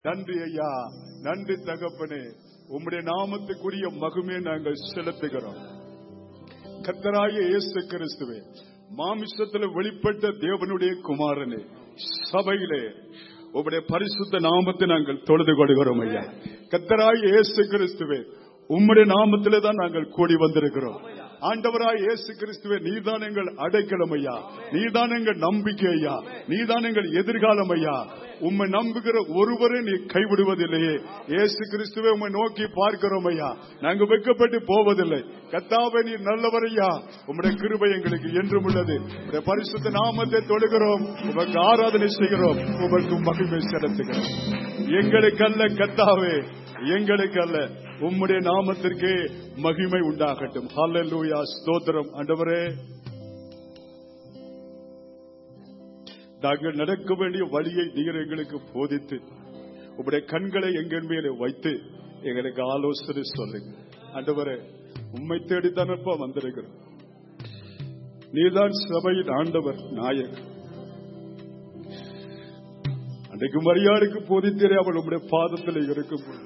நன்றி ஐயா நன்றி தகப்பனே உம்முடைய நாமத்துக்குரிய மகுமே நாங்கள் செலுத்துகிறோம் கத்தராய இயேசு கிறிஸ்துவே மாமிசத்தில் வெளிப்பட்ட தேவனுடைய குமாரனே சபையிலே உம்முடைய பரிசுத்த நாமத்தை நாங்கள் தொழுது கொள்கிறோம் ஐயா கத்தராய இயேசு கிறிஸ்துவே உம்முடைய நாமத்திலே தான் நாங்கள் கூடி வந்திருக்கிறோம் ஆண்டவராய் இயேசு கிறிஸ்துவே நீதான் எங்கள் அடைக்கலம் ஐயா நீதான் எங்கள் நம்பிக்கை ஐயா நீதான் எங்கள் எதிர்காலம் ஐயா உம்மை நம்புகிற ஒருவரை நீ கைவிடுவதில்லையே இயேசு கிறிஸ்துவை உம்மை நோக்கி பார்க்கிறோம் ஐயா நாங்க வெக்கப்பட்டு போவதில்லை கத்தாவை நீ நல்லவர் ஐயா உம்முடைய கிருபை எங்களுக்கு என்றும் உள்ளது உம்முடைய பரிசுத்த நாமத்தை தொழுகிறோம் உமக்கு ஆராதனை செய்கிறோம் உமக்கு மகிமை செலுத்துகிறோம் எங்களுக்கு அல்ல கத்தாவே எங்களுக்கு அல்ல உம்முடைய நாமத்திற்கே மகிமை உண்டாகட்டும் ஹalleluya ஸ்தோத்திரம் ஆண்டவரே நாங்கள் நடக்க வேண்டிய வழியை நீர் எங்களுக்கு போதித்து உம்முடைய கண்களை எங்கள் மேலே வைத்து எங்களுக்கு ஆலோசனை சொல்லுங்க ஆண்டவரே உம்மை தேடித்தானப்பா வந்திருக்கிறோம் நீதான் சபையின் ஆண்டவர் நாயகர் அன்றைக்கு மரியாதைக்கு போதித்தேரே அவள் உம்முடைய பாதத்தில் இருக்கும் பொழுது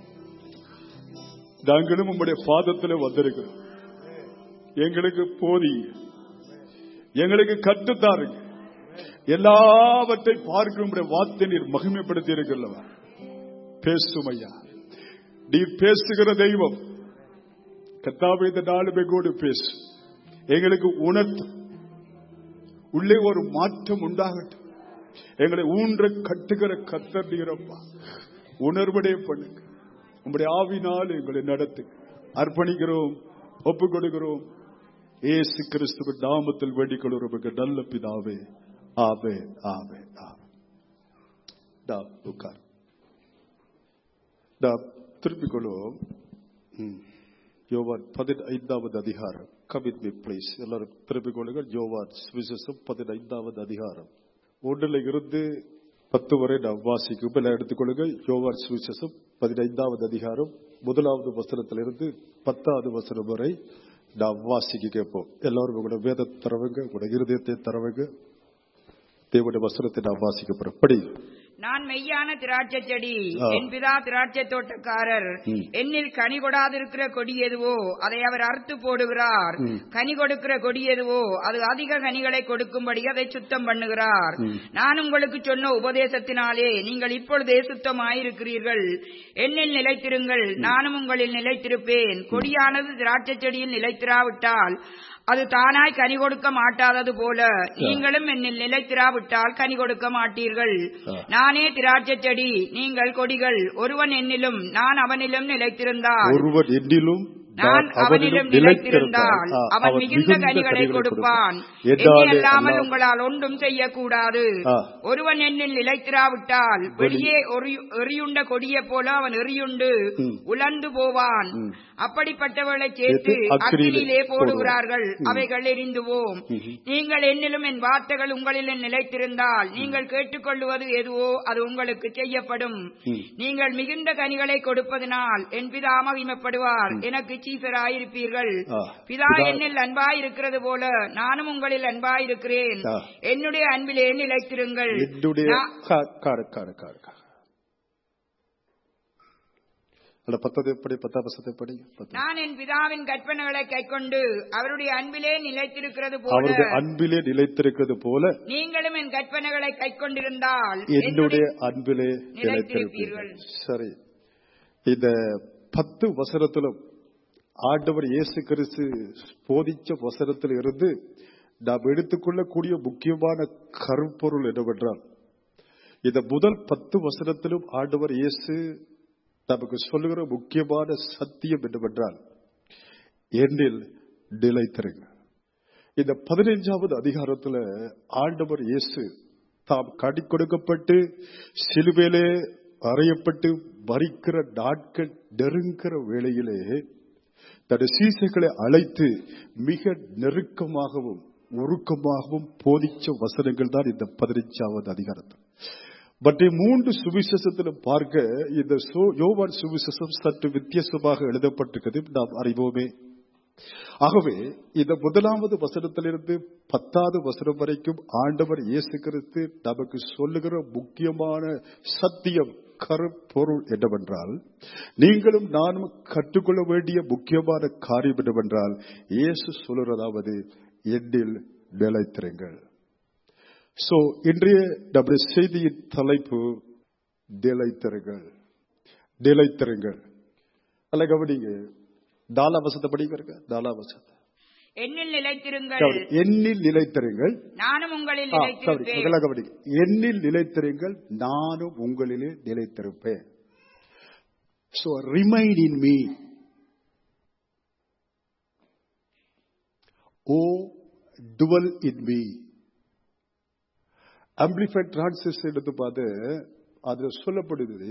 நாங்களும் உம்முடைய பாதத்தில் வந்திருக்கிறோம் எங்களுக்கு போதி எங்களுக்கு கட்டுத்தாருங்க எல்லாவற்றை பார்க்கும் உம்முடைய வார்த்தை நீர் மகிமைப்படுத்தி இருக்கிறல்லவா பேசும் ஐயா நீர் பேசுகிற தெய்வம் கத்தாவை இந்த நாளுமே கூட பேசு எங்களுக்கு உணர்த்து உள்ளே ஒரு மாற்றம் உண்டாகட்டும் எங்களை ஊன்ற கட்டுகிற கத்தர் நீரப்பா உணர்வடைய பண்ணுங்க உங்களுடைய ஆவினால் எங்களை நடத்து அர்ப்பணிக்கிறோம் ஒப்பு கொடுக்கிறோம் ஏசு கிறிஸ்துவ நாமத்தில் வேண்டிக் கொள்கிறவங்க நல்ல பிதாவே ஆவே ஆவே ஆவே டா உட்கார் டா திருப்பிக் கொள்வோம் ம். யோவான் பதினைந்தாவது அதிகாரம் கமிட் மீ பிளீஸ் எல்லாரும் திருப்பிக் கொள்ளுங்கள் யோவான் சுவிசேஷம் பதினைந்தாவது அதிகாரம் ஒன்றில் இருந்து பத்து வரை நாம் வாசிக்கும் எல்லாம் எடுத்துக்கொள்ளுங்க யோவான் சுவிசேஷம் பதினைந்தாவது அதிகாரம் முதலாவது வசனத்திலிருந்து பத்தாவது வசனம் வரை நாம் வாசிக்க கேட்போம் எல்லாரும் உங்களோட வேத தரவங்க உங்களோட இருதயத்தை தரவங்க தேவனுடைய வசனத்தை நாம் வாசிக்க போறோம் படி நான் மெய்யான திராட்சை செடி ஆ. என் பிதா திராட்சை தோட்டக்காரர் ம். என்னில் கனி கொடாதிருக்கிற கொடி எதுவோ அதை அவர் அறுத்து போடுகிறார் ம். கனி கொடுக்கிற கொடி எதுவோ அது அதிக கனிகளை கொடுக்கும்படி அதை சுத்தம் பண்ணுகிறார் ம். நான் உங்களுக்கு சொன்ன உபதேசத்தினாலே நீங்கள் இப்பொழுதே சுத்தமாயிருக்கிறீர்கள் என்னில் நிலைத்திருங்கள் நானும் உங்களில் நிலைத்திருப்பேன் கொடியானது திராட்சை செடியில் நிலைத்திராவிட்டால் அது தானாய் கனி கொடுக்க மாட்டாதது போல நீங்களும் என்னில் நிலைத்திராவிட்டால் கனி கொடுக்க மாட்டீர்கள் ஆ. நானே திராட்சை செடி நீங்கள் கொடிகள் ஒருவன் என்னிலும் நான் அவனிலும் நிலைத்திருந்தால் ஒருவர் என்னிலும் நான் அவனிலும் நிலைத்திருந்தால் ஆ, அவன் அவர் மிகுந்த கனிகளை கொடுப்பான் என்னை என்னாலே அல்லாமல் அல்லாமல் உங்களால் ஒன்றும் செய்யக்கூடாது ஆ. ஒருவன் என்னில் நிலைத்திராவிட்டால் வெளியே ஒரு- எரியுண்ட கொடியைப் போல அவன் எரியுண்டு ம். உலர்ந்து போவான் ம். அப்படிப்பட்டவர்களை சேர்த்து சேர்த்து அக்கினியிலே அக்கினியிலே போடுகிறார்கள் போடுவார். ம். அவைகள் எரிந்து போம் ம்ஹும். நீங்கள் என்னிலும் என் வார்த்தைகள் உங்களிலும் நிலைத்திருந்தால் நீங்கள் கேட்டுக்கொள்வது எதுவோ அது உங்களுக்கு செய்யப்படும் ம். நீங்கள் மிகுந்த கனிகளை கொடுப்பதனால் என் பிதா மகிமைப்படுவார் எனக்கு சீசராயிருப்பீர்கள் ஆ. பிதா பிதா- என்னில் அன்பாயிருக்கிறது போல நானும் உங்களில் அன்பாயிருக்கிறேன் ஆ. என்னுடைய அன்பிலே நிலைத்திருங்கள் என்னுடைய நான்- கா- காடு காடு காடு காடு அல்ல பத்தது எப்படி பத்தாம் வசத்தை படி பத்து. நான் என் பிதாவின் கற்பனைகளை கைக்கொண்டு அவருடைய அன்பிலே நிலைத்திருக்கிறது போல அவருடைய அன்பிலே நிலைத்திருக்கிறது போல நீங்களும் என் கற்பனைகளை கைக்கொண்டிருந்தால் என்னுடைய அன்பிலே நிலைத்திருப்பீர்கள். நிலைத்திருப்பீர்கள் சரி இந்த பத்து வசனத்திலும் ஆண்டவர் இயேசு கிறிஸ்து போதிச்ச வசனத்தில் இருந்து நாம் எடுத்துக்கொள்ளக்கூடிய முக்கியமான கருப்பொருள் என்னவென்றால் இந்த முதல் பத்து வசனத்திலும் ஆண்டவர் இயேசு நமக்கு சொல்லுகிற முக்கியமான சத்தியம் என்னவென்றால் என்னில் நிலைத்திருங்க இந்த பதினைஞ்சாவது அதிகாரத்துல ஆண்டவர் இயேசு தாம் கடி கொடுக்கப்பட்டு சிலுவையிலே அறையப்பட்டு மறிக்கிற நாட்கள் நெருங்கிற வேளையிலே தன் சீசைகளை அழைத்து மிக நெருக்கமாகவும் உருக்கமாகவும் போதிச்ச வசனங்கள் தான் இந்த பதினைஞ்சாவது அதிகாரத்தில் மற்ற மூன்று சுவிசேஷத்திலும் பார்க்க இந்த சோ- யோவான் சுவிசேஷம் சற்று வித்தியாசமாக எழுதப்பட்டிருக்கிறது நாம் அறிவோமே ஆகவே இந்த முதலாவது வசனத்திலிருந்து பத்தாவது வசனம் வரைக்கும் ஆண்டவர் இயேசு கிறிஸ்து நமக்கு சொல்லுகிற முக்கியமான சத்தியம் கருப்பொருள் என்னவென்றால் நீங்களும் நானும் கற்றுக்கொள்ள வேண்டிய முக்கியமான காரியம் என்னவென்றால் இயேசு சொல்லுறதாவது எண்ணில் நிலைத்திருங்கள் சோ இன்றைய நம்முடைய செய்தியின் தலைப்பு நிலைத்திருங்கள் நிலைத்திருங்கள் அல்ல கவனிங்க தாலாவசத்தை படிக்கிறங்க தாலாவசத்தை என்னில் நிலைத்திருங்கள் கவனி. எண்ணில் நிலைத்திருங்கள் நானும் உங்களில் ஆ, கவனி, நிலைத்திருப்பேன் முதல்ல கவனிங்க. எண்ணில் நிலைத்திருங்கள் நானும் உங்களிலே நிலைத்திருப்பேன் So remain in me. Oh, dwell in me. Amplified translation எடுத்து பார்த்து அதுல சொல்லப்படுது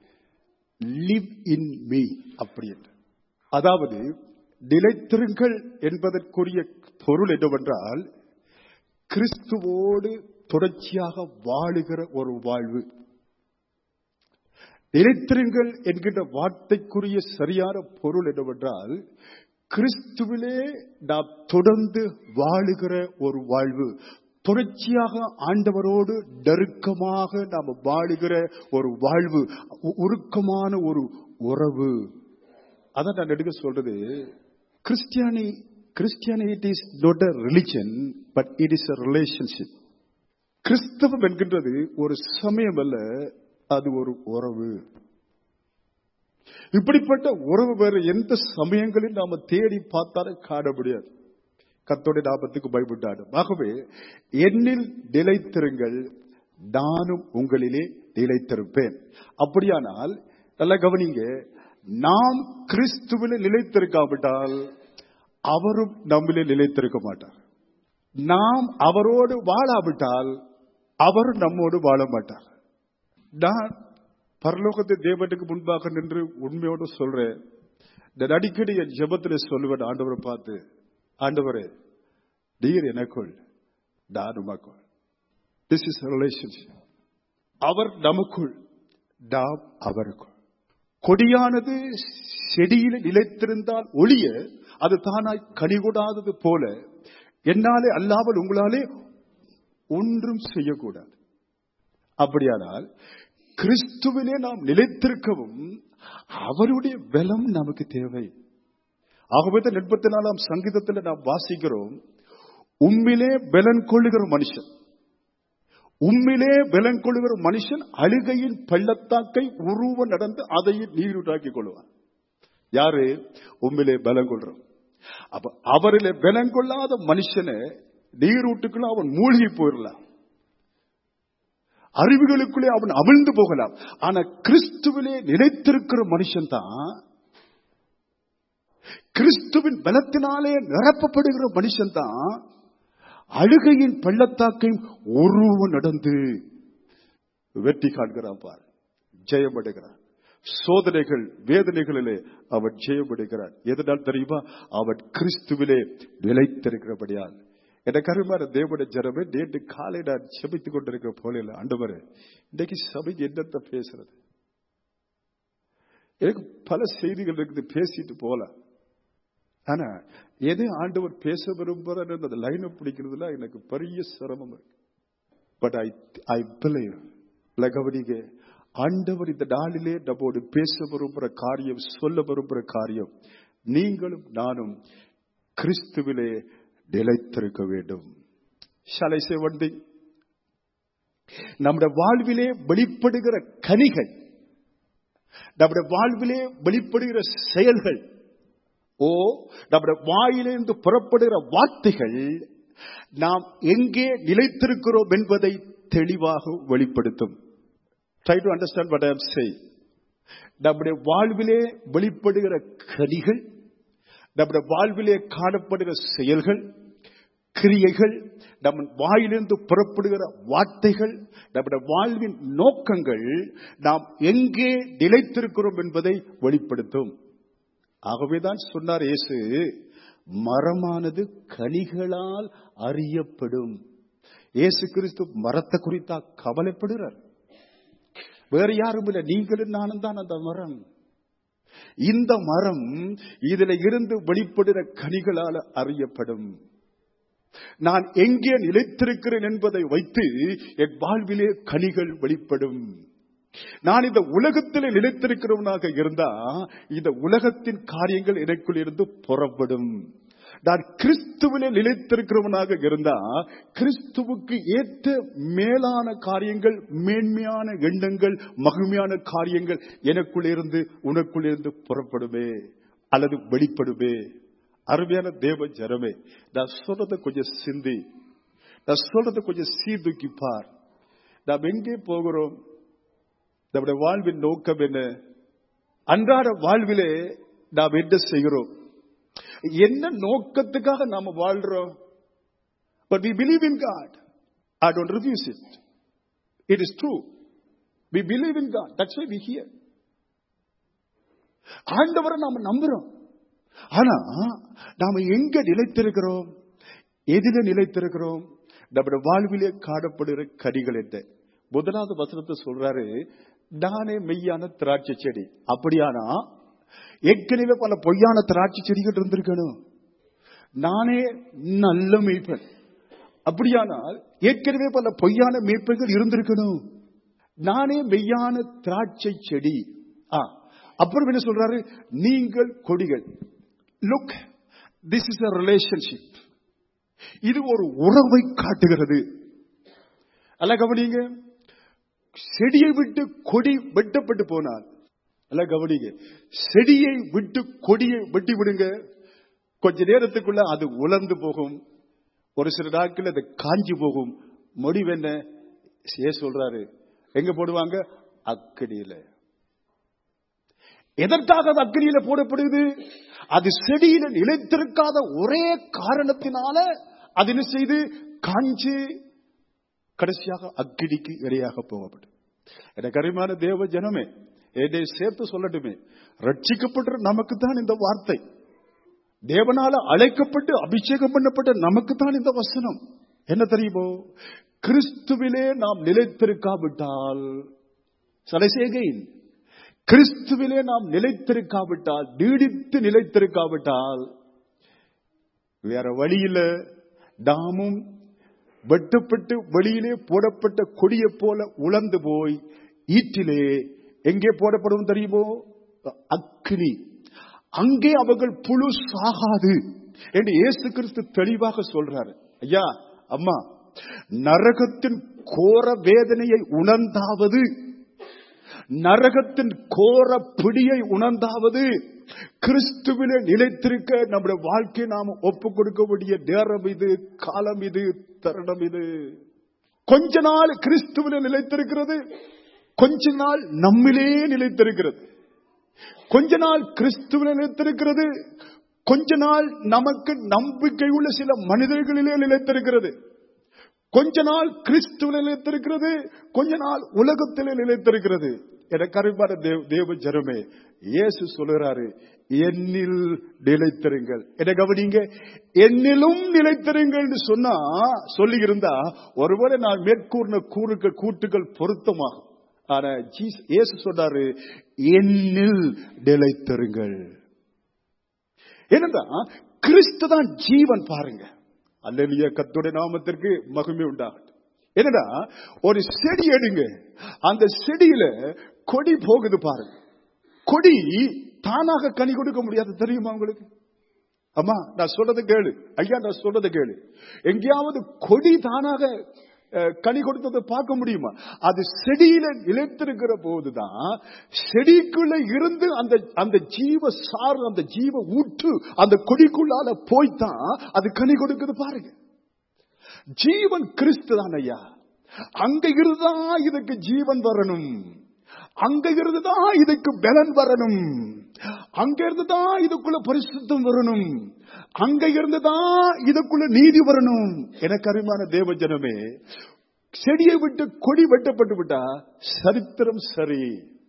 live in me அப்படி என்று அதாவது நிலைத்திருங்கள் என்பதற்குரிய பொருள் என்னவென்றால் கிறிஸ்துவோடு தொடர்ச்சியாக வாழுகிற ஒரு வாழ்வு நிலைத்திருங்கள் என்கின்ற வார்த்தைக்குரிய சரியான பொருள் என்னவென்றால் கிறிஸ்துவிலே நாம் தொடர்ந்து வாழுகிற ஒரு வாழ்வு தொடர்ச்சியாக ஆண்டவரோடு நெருக்கமாக நாம் வாழுகிற ஒரு வாழ்வு உ- உருக்கமான ஒரு உறவு அதான் நான் எடுக்க சொல்றது கிறிஸ்டியானி Christianity is not a religion but it is a relationship கிறிஸ்தவம் என்கின்றது ஒரு சமயம் அல்ல அது ஒரு உறவு இப்படிப்பட்ட உறவு வேறு எந்த சமயங்களில் நாம தேடி பார்த்தாலும் காண முடியாது கத்தோடைய நாமத்துக்கு பயப்பட்டாடும் ஆகவே என்னில் நிலைத்திருங்கள் நானும் உங்களிலே நிலைத்திருப்பேன் அப்படியானால் நல்லா கவனிங்க நாம் கிறிஸ்துவிலே நிலைத்திருக்காவிட்டால் அவரும் நம்மிலே நிலைத்திருக்க மாட்டார் நாம் அவரோடு வாழாவிட்டால் அவர் நம்மோடு வாழ மாட்டார் நான் பரலோகத்தை தேவனுக்கு முன்பாக நின்று உண்மையோடு சொல்றேன் நான் அடிக்கடி என் ஜெபத்தில் சொல்லுவேன் ஆண்டவரை பார்த்து ஆண்டவரே நீர் எனக்குள் நான் உமக்குள் திஸ் இஸ் ரிலேஷன்ஷிப் அவர் நமக்குள் நாம் அவருக்குள் கொடியானது செடியில் நிலைத்திருந்தால் ஒளிய அது தானாய் கனிகூடாதது போல என்னாலே அல்லாமல் உங்களாலே ஒன்றும் செய்யக்கூடாது அப்படியானால் கிறிஸ்துவிலே நாம் நிலைத்திருக்கவும் அவருடைய பலம் நமக்கு தேவை ஆகவே தான் எண்பத்தி நாலாம் சங்கீதத்தில் நாம் வாசிக்கிறோம் உம்மிலே பலன் கொள்ளுகிற மனுஷன் உம்மிலே பலன் கொள்ளுகிற மனுஷன் அழுகையின் பள்ளத்தாக்கை உருவ நடந்து அதையும் நீரூட்டாக்கி கொள்வான் யாரு உம்மிலே பலம் கொள்றோம் அப்ப அவரிலே பலம் கொள்ளாத மனுஷனை நீரூட்டுக்குள்ள அவன் மூழ்கி போயிடலாம் அறிவுகளுக்குள்ளே அவன் அமிழ்ந்து போகலாம் ஆனா கிறிஸ்துவிலே நிலைத்திருக்கிற மனுஷன் தான் கிறிஸ்துவின் பலத்தினாலே நிரப்பப்படுகிற மனுஷன் தான் அழுகையின் பள்ளத்தாக்கையும் ஒருவன் நடந்து வெற்றி காண்கிறான் பார் ஜெயமடைகிறான் சோதனைகள் வேதனைகளிலே அவன் ஜெயமடைகிறான் எதனால் தெரியுமா அவன் கிறிஸ்துவிலே நிலைத்திருக்கிறபடியால் எனக்கு அருமையான தேவனுடைய ஜனமே நேற்று காலை நான் செபித்துக் கொண்டிருக்கிற போல இல்லை ஆண்டவரே இன்னைக்கு சபை என்னத்த பேசுறது எனக்கு பல செய்திகள் இருக்குது பேசிட்டு போலாம் ஆனா எது ஆண்டவர் பேச விரும்புறாரு அந்த லைனை பிடிக்கிறதுல எனக்கு பெரிய சிரமம் இருக்கு பட் ஐ ஐ பிலீவ் கவனிங்க ஆண்டவர் இந்த நாளிலே நம்மோடு பேச விரும்புகிற காரியம் சொல்ல விரும்புகிற காரியம் நீங்களும் நானும் கிறிஸ்துவிலே நிலைத்திருக்க வேண்டும் ஷாலை வண்டி நம்முடைய வாழ்விலே வெளிப்படுகிற கனிகள் நம்முடைய வாழ்விலே வெளிப்படுகிற செயல்கள் ஓ நம்முடைய வாயிலிருந்து புறப்படுகிற வார்த்தைகள் நாம் எங்கே நிலைத்திருக்கிறோம் என்பதை தெளிவாக வெளிப்படுத்தும் try to understand what I say நம்முடைய வாழ்விலே வெளிப்படுகிற கனிகள் நம்முடைய வாழ்விலே காணப்படுகிற செயல்கள் கிரியைகள் நம்ம வாயிலிருந்து புறப்படுகிற வார்த்தைகள் நம்முடைய வாழ்வின் நோக்கங்கள் நாம் எங்கே நிலைத்திருக்கிறோம் என்பதை வெளிப்படுத்தும் ஆகவேதான் சொன்னார் இயேசு மரமானது கனிகளால் அறியப்படும் இயேசு கிறிஸ்து மரத்தை குறித்தா கவலைப்படுகிறார் வேற யாரும் இல்லை நீங்களும் நானும் தான் அந்த மரம் இந்த மரம் இதுல இருந்து வெளிப்படுகிற கனிகளால் அறியப்படும் நான் எங்கே நிலைத்திருக்கிறேன் என்பதை வைத்து என் வாழ்விலே கனிகள் வெளிப்படும் நான் இந்த உலகத்தில் நிலைத்திருக்கிறவனாக இருந்தா இந்த உலகத்தின் காரியங்கள் எனக்குள் இருந்து புறப்படும் நான் கிறிஸ்துவிலே நிலைத்திருக்கிறவனாக இருந்தா கிறிஸ்துவுக்கு ஏற்ற மேலான காரியங்கள் மேன்மையான எண்ணங்கள் மகிமையான காரியங்கள் எனக்குள் இருந்து உனக்குள் இருந்து புறப்படுமே அல்லது வெளிப்படுமே அருமையான தேவ ஜனமே நான் சொல்றத கொஞ்சம் சிந்தி நான் சொல்றத கொஞ்சம் சீர்தூக்கி பார் நாம் எங்கே போகிறோம் நம்முடைய வாழ்வின் நோக்கம் என்ன அன்றாட வாழ்விலே நாம் என்ன செய்கிறோம் என்ன நோக்கத்துக்காக நாம வாழ்றோம் but we believe in God I don't refuse it it is true we believe in God that's why we here ஆண்டவரை நாம நம்புறோம் ஆனா நாம எங்க நிலைத்திருக்கிறோம் எதில நிலைத்திருக்கிறோம் நம்முடைய வாழ்விலே காணப்படுகிற கனிகள் என்ன முதலாவது வசனத்தை சொல்றாரு நானே மெய்யான திராட்சை செடி அப்படியானா ஏற்கனவே பல பொய்யான திராட்சை செடிகள் இருந்திருக்கணும் நானே நல்ல மெய்ப்பன் அப்படியானால் ஏற்கனவே பல பொய்யான மேய்ப்பர்கள் இருந்திருக்கணும் நானே மெய்யான திராட்சை செடி ஆ அப்புறம் என்ன சொல்றாரு நீங்கள் கொடிகள் look this is a relationship இது ஒரு உறவை காட்டுகிறது அல்ல கவனிங்க செடியை விட்டு கொடி வெட்டப்பட்டு போனால் அல்ல கவனிங்க செடியை விட்டு கொடியை வெட்டி விடுங்க கொஞ்ச நேரத்துக்குள்ள அது உலர்ந்து போகும் ஒரு சில நாட்கள் அது காஞ்சி போகும் முடிவென்ன ஏ சொல்றாரு எங்க போடுவாங்க அக்கடியில எதற்காக அது அக்னியில போடப்படுது அது செடியில நிலைத்திருக்காத ஒரே காரணத்தினால அது என்ன செய்து காஞ்சி கடைசியாக அக்கினிக்கு இடையாக போகப்படும் எனக்கு அருமையான தேவ ஜனமே என்னை சேர்த்து சொல்லட்டுமே ரட்சிக்கப்பட்ட நமக்கு தான் இந்த வார்த்தை தேவனால அழைக்கப்பட்டு அபிஷேகம் பண்ணப்பட்ட நமக்கு தான் இந்த வசனம் என்ன தெரியுமோ கிறிஸ்துவிலே நாம் நிலைத்திருக்காவிட்டால் சலைசேகையின் கிறிஸ்துவிலே நாம் நிலைத்திருக்காவிட்டால் நீடித்து நிலைத்திருக்காவிட்டால் வேற வழியில நாமும் வெட்டப்பட்டு வெளியிலே போடப்பட்ட கொடியை போல உலர்ந்து போய் ஈட்டிலே எங்கே போடப்படும் தெரியுமோ அக்னி அங்கே அவர்கள் புழு சாகாது என்று இயேசு கிறிஸ்து தெளிவாக சொல்றாரு ஐயா அம்மா நரகத்தின் கோர வேதனையை உணர்ந்தாவது நரகத்தின் கோர பிடியை உணர்ந்தாவது கிறிஸ்துவிலே நிலைத்திருக்க நம்முடைய வாழ்க்கை நாம ஒப்பு கொடுக்க வேண்டிய நேரம் இது காலம் இது தருணம் இது கொஞ்ச நாள் கிறிஸ்துவிலே நிலைத்திருக்கிறது கொஞ்ச நாள் நம்மிலே நிலைத்திருக்கிறது கொஞ்ச நாள் கிறிஸ்துவிலே நிலைத்திருக்கிறது கொஞ்ச நாள் நமக்கு நம்பிக்கை உள்ள சில மனிதர்களிலே நிலைத்திருக்கிறது கொஞ்ச நாள் கிறிஸ்துவில நிலைத்திருக்கிறது கொஞ்ச நாள் உலகத்திலே நிலைத்திருக்கிறது எனக்கு அறிவான தேவ ஜனமே இயேசு சொல்லுறாரு என்னில் நிலைத்திருங்கள் என்ன கவனிங்க என்னிலும் நிலைத்திருங்கள் சொன்னா சொல்லி இருந்தா ஒருவேளை நான் மேற்கூர்ன கூறுகள் கூட்டுகள் பொருத்தமாகும் ஆனா இயேசு சொன்னாரு என்னில் நிலைத்திருங்கள் என்னன்னா கிறிஸ்து தான் ஜீவன் பாருங்க அல்லலிய கத்துடைய நாமத்திற்கு மகிமை உண்டாகட்டும் என்னடா ஒரு செடி எடுங்க அந்த செடியில கொடி போகுது பாருங்க கொடி தானாக கனி கொடுக்க முடியாது தெரியுமா உங்களுக்கு அம்மா நான் சொல்றது கேளு ஐயா நான் சொல்றது கேளு எங்கேயாவது கொடி தானாக கனி கொடுத்ததை பார்க்க முடியுமா அது செடியில நிலைத்திருக்கிற போதுதான் செடிக்குள்ள இருந்து அந்த அந்த ஜீவ சாறு அந்த ஜீவ ஊற்று அந்த கொடிக்குள்ளால போய்தான் அது கனி கொடுக்குது பாருங்க ஜீவன் கிறிஸ்து தான் ஐயா அங்க இருந்துதான் இதுக்கு ஜீவன் வரணும் அங்க இருந்துதான் இதுக்கு பலன் வரணும் அங்க இருந்துதான் இதுக்குள்ள பரிசுத்தம் வரணும் அங்க இருந்துதான் இதுக்குள்ள நீதி வரணும் எனக்கு அருமையான தேவ ஜனமே செடியை விட்டு கொடி வெட்டப்பட்டு விட்டா சரித்திரம் சரி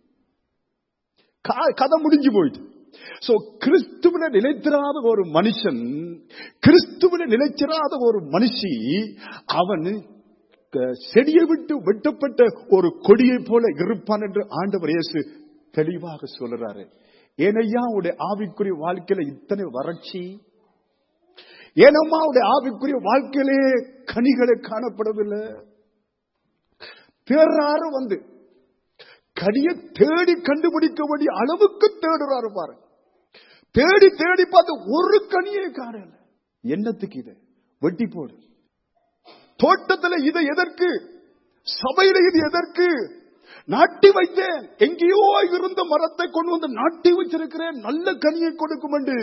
கதை முடிஞ்சு போயிட்டு சோ கிறிஸ்துவில நிலைத்திராத ஒரு மனுஷன் கிறிஸ்துவில நிலைச்சிராத ஒரு மனுஷி அவன் செடியை விட்டு வெட்டப்பட்ட ஒரு கொடியை போல இருப்பான் என்று ஆண்டவர் இயேசு தெளிவாக சொல்றாரு ஏனையா உடைய ஆவிக்குரிய வாழ்க்கையில இத்தனை வறட்சி ஏனம்மா உடைய ஆவிக்குரிய வாழ்க்கையிலே கனிகளை காணப்படவில்லை பேராரும் வந்து கனியை தேடி கண்டுபிடிக்க வேண்டிய அளவுக்கு தேடுறாரு பாருங்க தேடி தேடி பார்த்து ஒரு கனியை காணல என்னத்துக்கு இது வெட்டி போடு தோட்டத்துல இது எதற்கு சபையில இது எதற்கு நாட்டி வைத்தேன் எங்கேயோ இருந்த மரத்தை கொண்டு வந்து நாட்டி வச்சிருக்கிறேன் நல்ல கனியை கொடுக்கும் என்று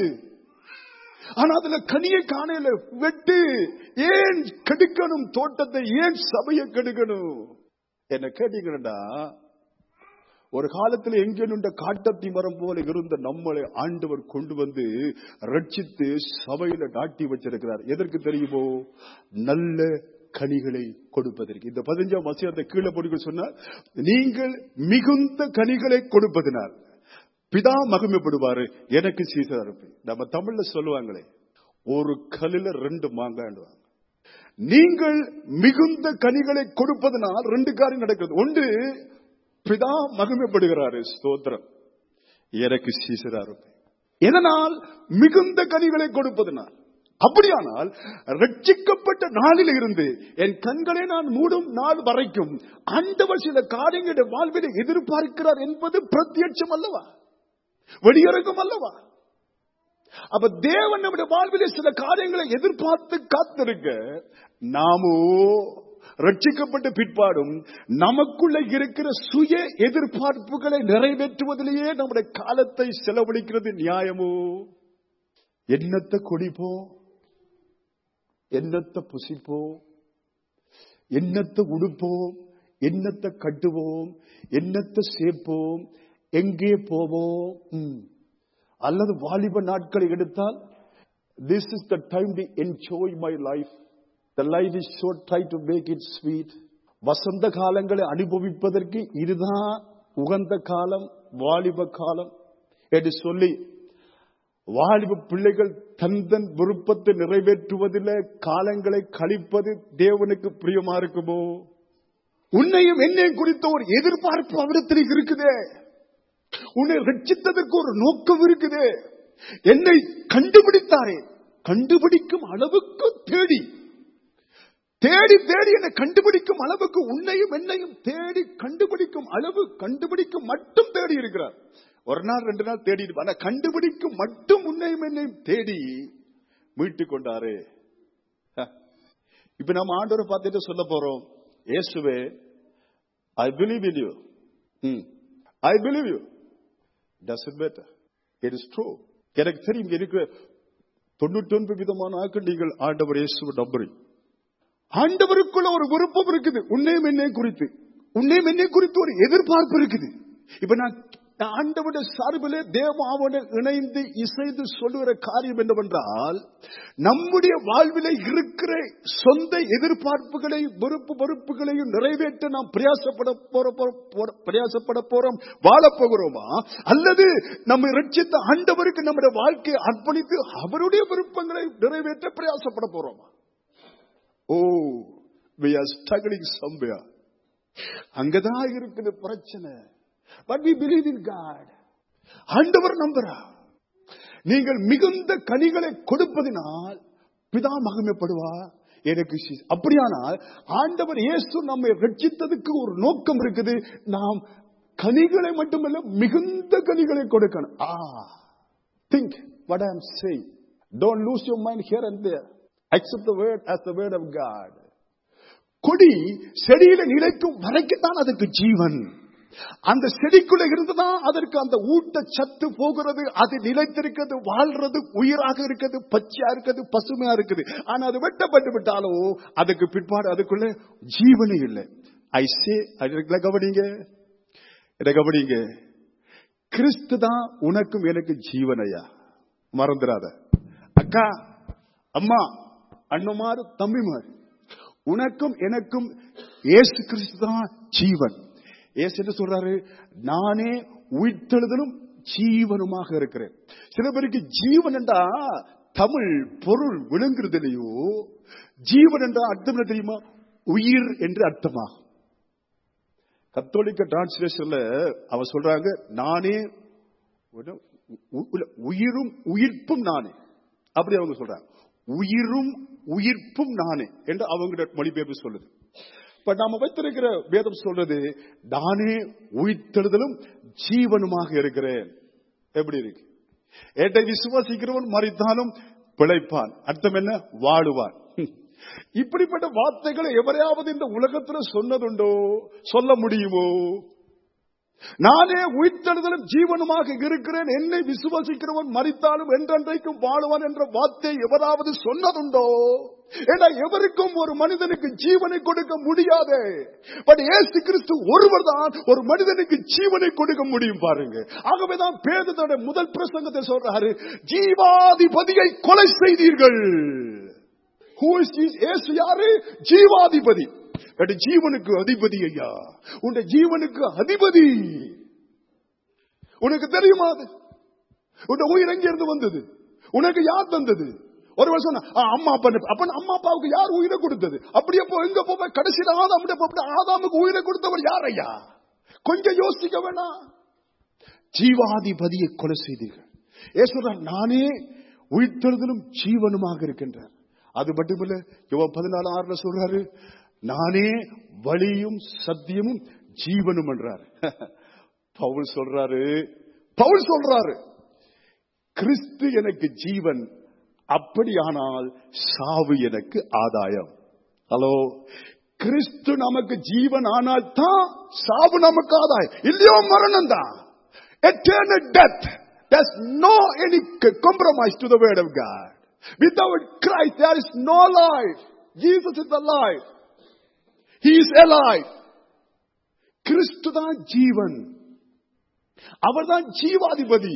ஆனா அதுல கனியை காணல வெட்டு ஏன் கெடுக்கணும் தோட்டத்தை ஏன் சபையை கெடுக்கணும் என்ன கேட்டீங்கன்னா ஒரு காலத்துல எங்கேனுண்ட காட்டத்தி மரம் போல இருந்த நம்மளை ஆண்டவர் கொண்டு வந்து ரட்சித்து சபையில நாட்டி வச்சிருக்கிறார் எதற்கு தெரியுமோ நல்ல கனிகளை கொடுப்பதற்கு இந்த பதினஞ்சாம் வசனத்தை கீழே போட்டு சொன்னார் நீங்கள் மிகுந்த கனிகளை கொடுப்பதனால் பிதா மகிமைப்படுவாரு எனக்கு சீசரா இருப்பேன் நம்ம தமிழ்ல சொல்லுவாங்களே ஒரு கல்லுல ரெண்டு மாங்காண்டுவாங்க நீங்கள் மிகுந்த கனிகளை கொடுப்பதனால் ரெண்டு காரியம் நடக்கிறது ஒன்று பிதா மகிமைப்படுகிறாரு ஸ்தோத்திரம் எனக்கு சீசரா இருப்பேன் எதனால் மிகுந்த கனிகளை கொடுப்பதனால் அப்படியானால் ரட்சிக்கப்பட்ட நாளில் இருந்து என் கண்களை நான் மூடும் நாள் வரைக்கும் ஆண்டவர் சில காரியங்களுடைய வாழ்விலை எதிர்பார்க்கிறார் என்பது பிரத்யட்சம் அல்லவா வெளியரங்கம் அல்லவா அப்ப தேவன் நம்முடைய வாழ்விலே சில காரியங்களை எதிர்பார்த்து காத்திருக்க நாமோ ரட்சிக்கப்பட்ட பிற்பாடும் நமக்குள்ள இருக்கிற சுய எதிர்பார்ப்புகளை நிறைவேற்றுவதிலேயே நம்முடைய காலத்தை செலவழிக்கிறது நியாயமோ என்னத்தை குடிப்போம் என்னத்தை புசிப்போம் என்னத்தை உடுப்போம் என்னத்தை கட்டுவோம் என்னத்தை சேர்ப்போம் எங்கே போவோம் ம். அல்லது வாலிப நாட்களை எடுத்தால் this is the time to enjoy my life the life is so try to make it sweet வசந்த காலங்களை அனுபவிப்பதற்கு இதுதான் உகந்த காலம் வாலிப காலம் என்று சொல்லி வாலிப பிள்ளைகள் தந்தன் விருப்பத்தை நிறைவேற்றுவதில் காலங்களை கழிப்பது தேவனுக்கு பிரியமா இருக்குமோ உன்னையும் என்னையும் குறித்த ஒரு எதிர்பார்ப்பு அவரிடத்தில் இருக்குதே உன்னை ரட்சித்ததற்கு ஒரு நோக்கம் இருக்குதே என்னை கண்டுபிடித்தாரே கண்டுபிடிக்கும் அளவுக்கு தேடி தேடி தேடி என்னை கண்டுபிடிக்கும் அளவுக்கு உன்னையும் என்னையும் தேடி கண்டுபிடிக்கும் அளவு கண்டுபிடிக்கும் மட்டும் தேடி இருக்கிறார் ஒரு நாள் ரெண்டு நாள் தேடி ஆனா கண்டுபிடிக்கும் மட்டும் உன்னையும் என்னையும் தேடி மீட்டு கொண்டாரு ஹ. இப்ப நம்ம ஆண்டவரை பார்த்துட்டு சொல்ல போறோம் இயேசுவே I believe in you I believe you does it better it is true எனக்கு தெரியும் இங்க இருக்கிற தொண்ணூற்றி ஒன்பது விதமான ஆக்கள் நீங்கள் ஆண்டவர் இயேசுவை நம்புறீங்க ஆண்டவருக்குள்ள ஒரு விருப்பம் இருக்குது உன்னையும் என்னை குறித்து உன்னையும் என்னை குறித்து ஒரு எதிர்பார்ப்பு இருக்குது இப்ப நான் நான் ஆண்டவருடைய சார்பிலே தேவாவோட இணைந்து இசைந்து சொல்லுகிற காரியம் என்னவென்றால் நம்முடைய வாழ்விலே இருக்கிற சொந்த எதிர்பார்ப்புகளை வெறுப்பு வெறுப்புகளையும் நிறைவேற்ற நாம் பிரயாசப்பட போற போற- போற- பிரயாசப்பட போறோம் வாழப் போகிறோமா அல்லது நம்மை ரட்சித்த ஆண்டவருக்கு நம்முடைய வாழ்க்கையை அர்ப்பணித்து அவருடைய விருப்பங்களை நிறைவேற்ற பிரயாசப்பட போறோமா ஓ we are struggling somewhere அங்கதான் இருக்குது பிரச்சனை but we believe in God ஆண்டவர் நம்புறா நீங்கள் மிகுந்த கனிகளை கொடுப்பதினால் பிதா மகிமைப்படுவா எனக்கு சி- அப்படியானால் ஆண்டவர் இயேசு நம்மை ரட்சித்ததுக்கு ஒரு நோக்கம் இருக்குது நாம் கனிகளை மட்டுமல்ல மிகுந்த கனிகளை கொடுக்கணும் ஆ Think what I am saying. Don't lose your mind here and there. Accept the word as the word of God. கொடி செடியில நிலைக்கும் வரைக்குத்தான் அதுக்கு ஜீவன் அந்த செடிக்குள்ள இருந்துதான் அதற்கு அந்த ஊட்ட சத்து போகிறது அது நிலைத்திருக்கிறது வாழ்றது உயிராக இருக்குது பச்சையா இருக்குது பசுமையா இருக்குது ஆனா அது வெட்டப்பட்டு விட்டாலோ அதுக்கு பிற்பாடு அதுக்குள்ள ஜீவனே இல்லை ஐ சே கவனிங்க இதை கவனிங்க கிறிஸ்து தான் உனக்கும் எனக்கு ஜீவனையா மறந்துடாத அக்கா அம்மா அண்ணமாறு தம்பிமாறு உனக்கும் எனக்கும் இயேசு கிறிஸ்து தான் ஜீவன் இயேசு என்ன சொல்றாரு நானே உயிர்த்தெழுதலும் ஜீவனுமாக இருக்கிறேன் சில பேருக்கு ஜீவன் என்றா தமிழ் பொருள் விளங்குறதுலையோ ஜீவன் என்றா அர்த்தம் என்ன தெரியுமா உயிர் என்று அர்த்தமாகும் கத்தோலிக்க டிரான்ஸ்லேஷன்ல அவ சொல்றாங்க நானே ஒரு உ- உ- உயிரும் உயிர்ப்பும் நானே அப்படி அவங்க சொல்றாங்க உயிரும் உயிர்ப்பும் நானே என்று அவங்க மொழிபெயர்ப்பு சொல்லுது இப்ப நாம வைத்திருக்கிற வேதம் சொல்றது நானே உயிர்த்தெழுதலும் ஜீவனுமாக இருக்கிறேன் எப்படி இருக்கு ஏட்டை விசுவாசிக்கிறவன் மறித்தாலும் பிழைப்பான் அர்த்தம் என்ன வாழுவான் இப்படிப்பட்ட வார்த்தைகளை எவரையாவது இந்த உலகத்துல சொன்னதுண்டோ சொல்ல முடியுமோ நானே உயிர்த்தெழுதலும் ஜீவனுமாக இருக்கிறேன் என்னை விசுவாசிக்கிறவன் மறித்தாலும் என்றென்றைக்கும் வாழுவான் என்ற வார்த்தை எவராவது சொன்னதுண்டோ ஏன்னா எவருக்கும் ஒரு மனிதனுக்கு ஜீவனை கொடுக்க முடியாது பட் ஏசு கிறிஸ்து ஒருவர் தான் ஒரு மனிதனுக்கு ஜீவனை கொடுக்க முடியும் பாருங்க ஆகவேதான் பேதத்தோட முதல் பிரசங்கத்தை சொல்றாரு ஜீவாதிபதியை கொலை செய்தீர்கள் Who is Jesus? இயேசு யாரு ஜீவாதிபதி என் ஜீவனுக்கு அதிபதி ஐயா உன் ஜீவனுக்கு அதிபதி உனக்கு தெரியுமா அது உன் உயிர் எங்க இருந்து வந்தது உனக்கு யார் தந்தது ஒரு வருஷம் அம்மா அப்பா அப்ப அம்மா அப்பாவுக்கு யார் உயிரை கொடுத்தது அப்படியே போ எங்க போ கடைசியில் ஆதாம் ஆதாமுக்கு உயிரை கொடுத்தவர் யார் ஐயா கொஞ்சம் யோசிக்க வேணாம் ஜீவாதிபதியை கொலை செய்தீர்கள் ஏசுறார் நானே உயிர்த்தெழுதலும் ஜீவனுமாக இருக்கின்றார் அது மட்டுமில்ல இவன் பதினாலு ஆறுல சொல்றாரு நானே வழியும் சத்தியமும் ஜீவனும் என்றார் பவுல் சொல்றாரு பவுல் சொல்றாரு கிறிஸ்து எனக்கு ஜீவன் அப்படியானால் சாவு எனக்கு ஆதாயம் ஹலோ கிறிஸ்து நமக்கு ஜீவன் ஆனால் தான் சாவு நமக்கு ஆதாயம் இல்லையோ மரணம் தான் eternal death there's no any compromise to the word of god without christ there is no life jesus is alive he is alive கிறிஸ்து தான் ஜீவன் அவர்தான் ஜீவாதிபதி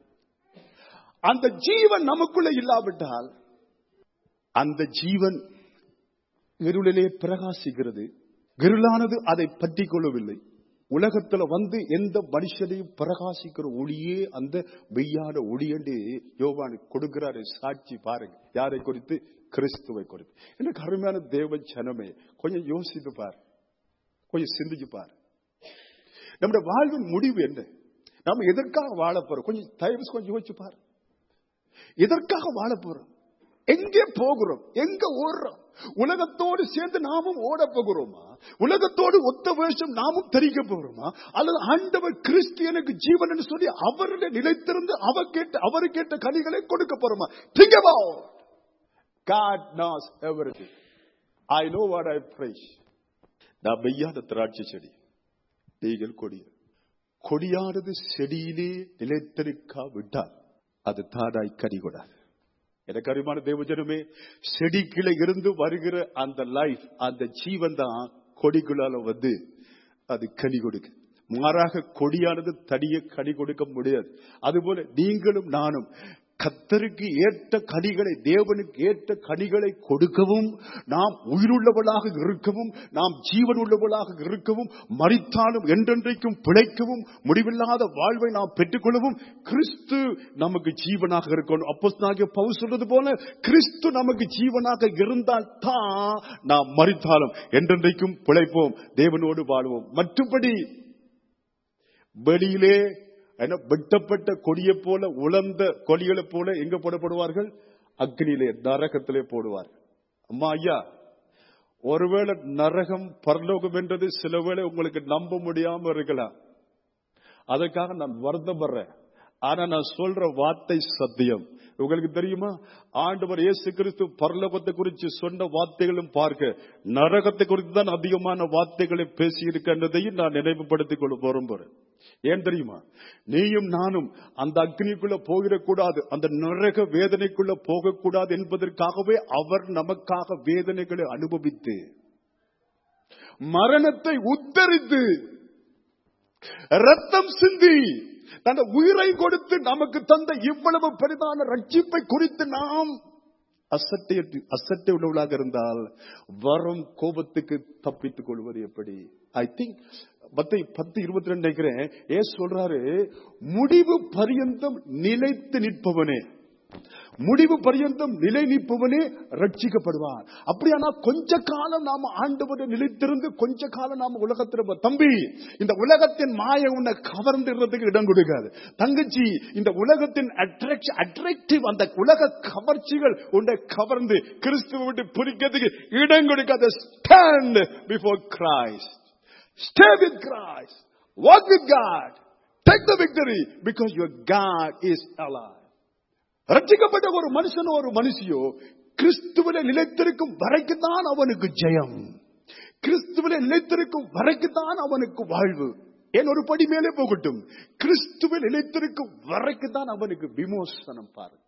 அந்த ஜீவன் நமக்குள்ள இல்லாவிட்டால் அந்த ஜீவன் இருளிலே பிரகாசிக்கிறது இருளானது அதை பற்றி கொள்ளவில்லை உலகத்துல வந்து எந்த மனுஷனையும் பிரகாசிக்கிற ஒளியே அந்த மெய்யான ஒளி என்று யோவான் கொடுக்கிறாரு சாட்சி பாருங்க யாரை குறித்து கிறிஸ்துவை குறித்து எனக்கு அருமையான தேவ ஜனமே கொஞ்சம் யோசித்து பார் கொஞ்சம் சிந்திச்சு பார் நம்முடைய வாழ்வின் முடிவு என்ன நம்ம எதற்காக வாழ போறோம் கொஞ்சம் தயவு கொஞ்சம் யோசிச்சு பாரு எதற்காக வாழ போறோம் எங்கே போகிறோம் எங்க ஓடுறோம் உலகத்தோடு சேர்ந்து நாமும் ஓட போகிறோமா உலகத்தோடு ஒத்த வேஷம் நாமும் தெரிக்க போகிறோமா அல்லது ஆண்டவர் கிறிஸ்து எனக்கு ஜீவன் என்று சொல்லி அவருடைய நிலைத்திருந்து அவர் கேட்ட அவர் கேட்ட கனிகளை கொடுக்க போறோமா think about God knows everything I know what I preach நான் மெய்யான திராட்சை செடி நீங்கள் கொடிய கொடியானது செடியிலே நிலைத்திருக்கா விட்டால் அது தானாய் கனி கொடாது எனக்கு அறிமான தேவஜனமே செடிக்குள்ள இருந்து வருகிற அந்த லைஃப் அந்த ஜீவன் தான் கொடிக்குள்ளால வந்து அது கனி கொடுக்கு மாறாக கொடியானது தனிய கனி கொடுக்க முடியாது அதுபோல நீங்களும் நானும் கத்தருக்கு ஏற்ற கனிகளை தேவனுக்கு ஏற்ற கனிகளை கொடுக்கவும் நாம் உயிருள்ளவளாக இருக்கவும் நாம் ஜீவன் உள்ளவளாக இருக்கவும் மறித்தாலும் என்றென்றைக்கும் பிழைக்கவும் முடிவில்லாத வாழ்வை நாம் பெற்றுக்கொள்ளவும் கிறிஸ்து நமக்கு ஜீவனாக இருக்கணும் அப்போ பவு சொல்றது போல கிறிஸ்து நமக்கு ஜீவனாக இருந்தால் தான் நாம் மறித்தாலும் என்றென்றைக்கும் பிழைப்போம் தேவனோடு வாழ்வோம் மற்றபடி வெளியிலே என்ன வெட்டப்பட்ட கொடியை போல உலர்ந்த கொடிகளை போல எங்க போடப்படுவார்கள் அக்னியிலே நரகத்திலே போடுவார்கள் அம்மா ஐயா ஒருவேளை நரகம் பரலோகம் என்றது சில வேளை உங்களுக்கு நம்ப முடியாம இருக்கலாம் அதற்காக நான் வருத்தப்படுறேன் ஆனா நான் சொல்ற வார்த்தை சத்தியம் உங்களுக்கு தெரியுமா ஆண்டவர் இயேசு கிறிஸ்து பரலோகத்தை குறித்து சொன்ன வார்த்தைகளும் பார்க்க நரகத்தை குறித்து தான் அதிகமான வார்த்தைகளை பேசி இருக்கின்றதையும் நான் நினைவுபடுத்திக் கொள்ள விரும்புறேன் ஏன் தெரியுமா நீயும் நானும் அந்த அக்னிக்குள்ள போயிடக்கூடாது அந்த நரக வேதனைக்குள்ள போகக்கூடாது என்பதற்காகவே அவர் நமக்காக வேதனைகளை அனுபவித்து மரணத்தை உத்தரித்து ரத்தம் சிந்தி தன் உயிரை கொடுத்து நமக்கு தந்த இவ்வளவு பெரிதான ரட்சிப்பை குறித்து நாம் அசட்டை அசட்டை உள்ளவளாக இருந்தால் வரும் கோபத்துக்கு தப்பித்துக் கொள்வது எப்படி ஐ திங்க் பத்து பத்து இருபத்தி ரெண்டு நினைக்கிறேன் ஏ சொல்றாரு முடிவு பரியந்தம் நிலைத்து நிற்பவனே முடிவு பரியந்தம் நிலை நிற்பவனே ரட்சிக்கப்படுவான் அப்படியானா கொஞ்ச காலம் நாம ஆண்டவரை நிலைத்திருந்து கொஞ்ச காலம் நாம உலகத்தில் இருப்போம். தம்பி இந்த உலகத்தின் மாய உன்னை கவர்ந்துடுறதுக்கு இடம் கொடுக்காது தங்கச்சி இந்த உலகத்தின் அட்ராக்ஷன் அட்ராக்டிவ் அந்த உலக கவர்ச்சிகள் உன்னை கவர்ந்து கிறிஸ்துவ விட்டு பிரிக்கிறதுக்கு இடம் கொடுக்காத stand before Christ stay with Christ walk with God take the victory because your God is alive ரட்சிக்கப்பட்ட ஒரு மனுஷனோ ஒரு மனுஷியோ கிறிஸ்துவில நிலைத்திருக்கும் வரைக்கும் தான் அவனுக்கு ஜெயம் கிறிஸ்துவில நிலைத்திருக்கும் வரைக்கும் தான் அவனுக்கு வாழ்வு ஏன் ஒரு படி மேலே போகட்டும் கிறிஸ்துவில் நிலைத்திருக்கும் வரைக்கும் தான் அவனுக்கு விமோசனம் பாருங்க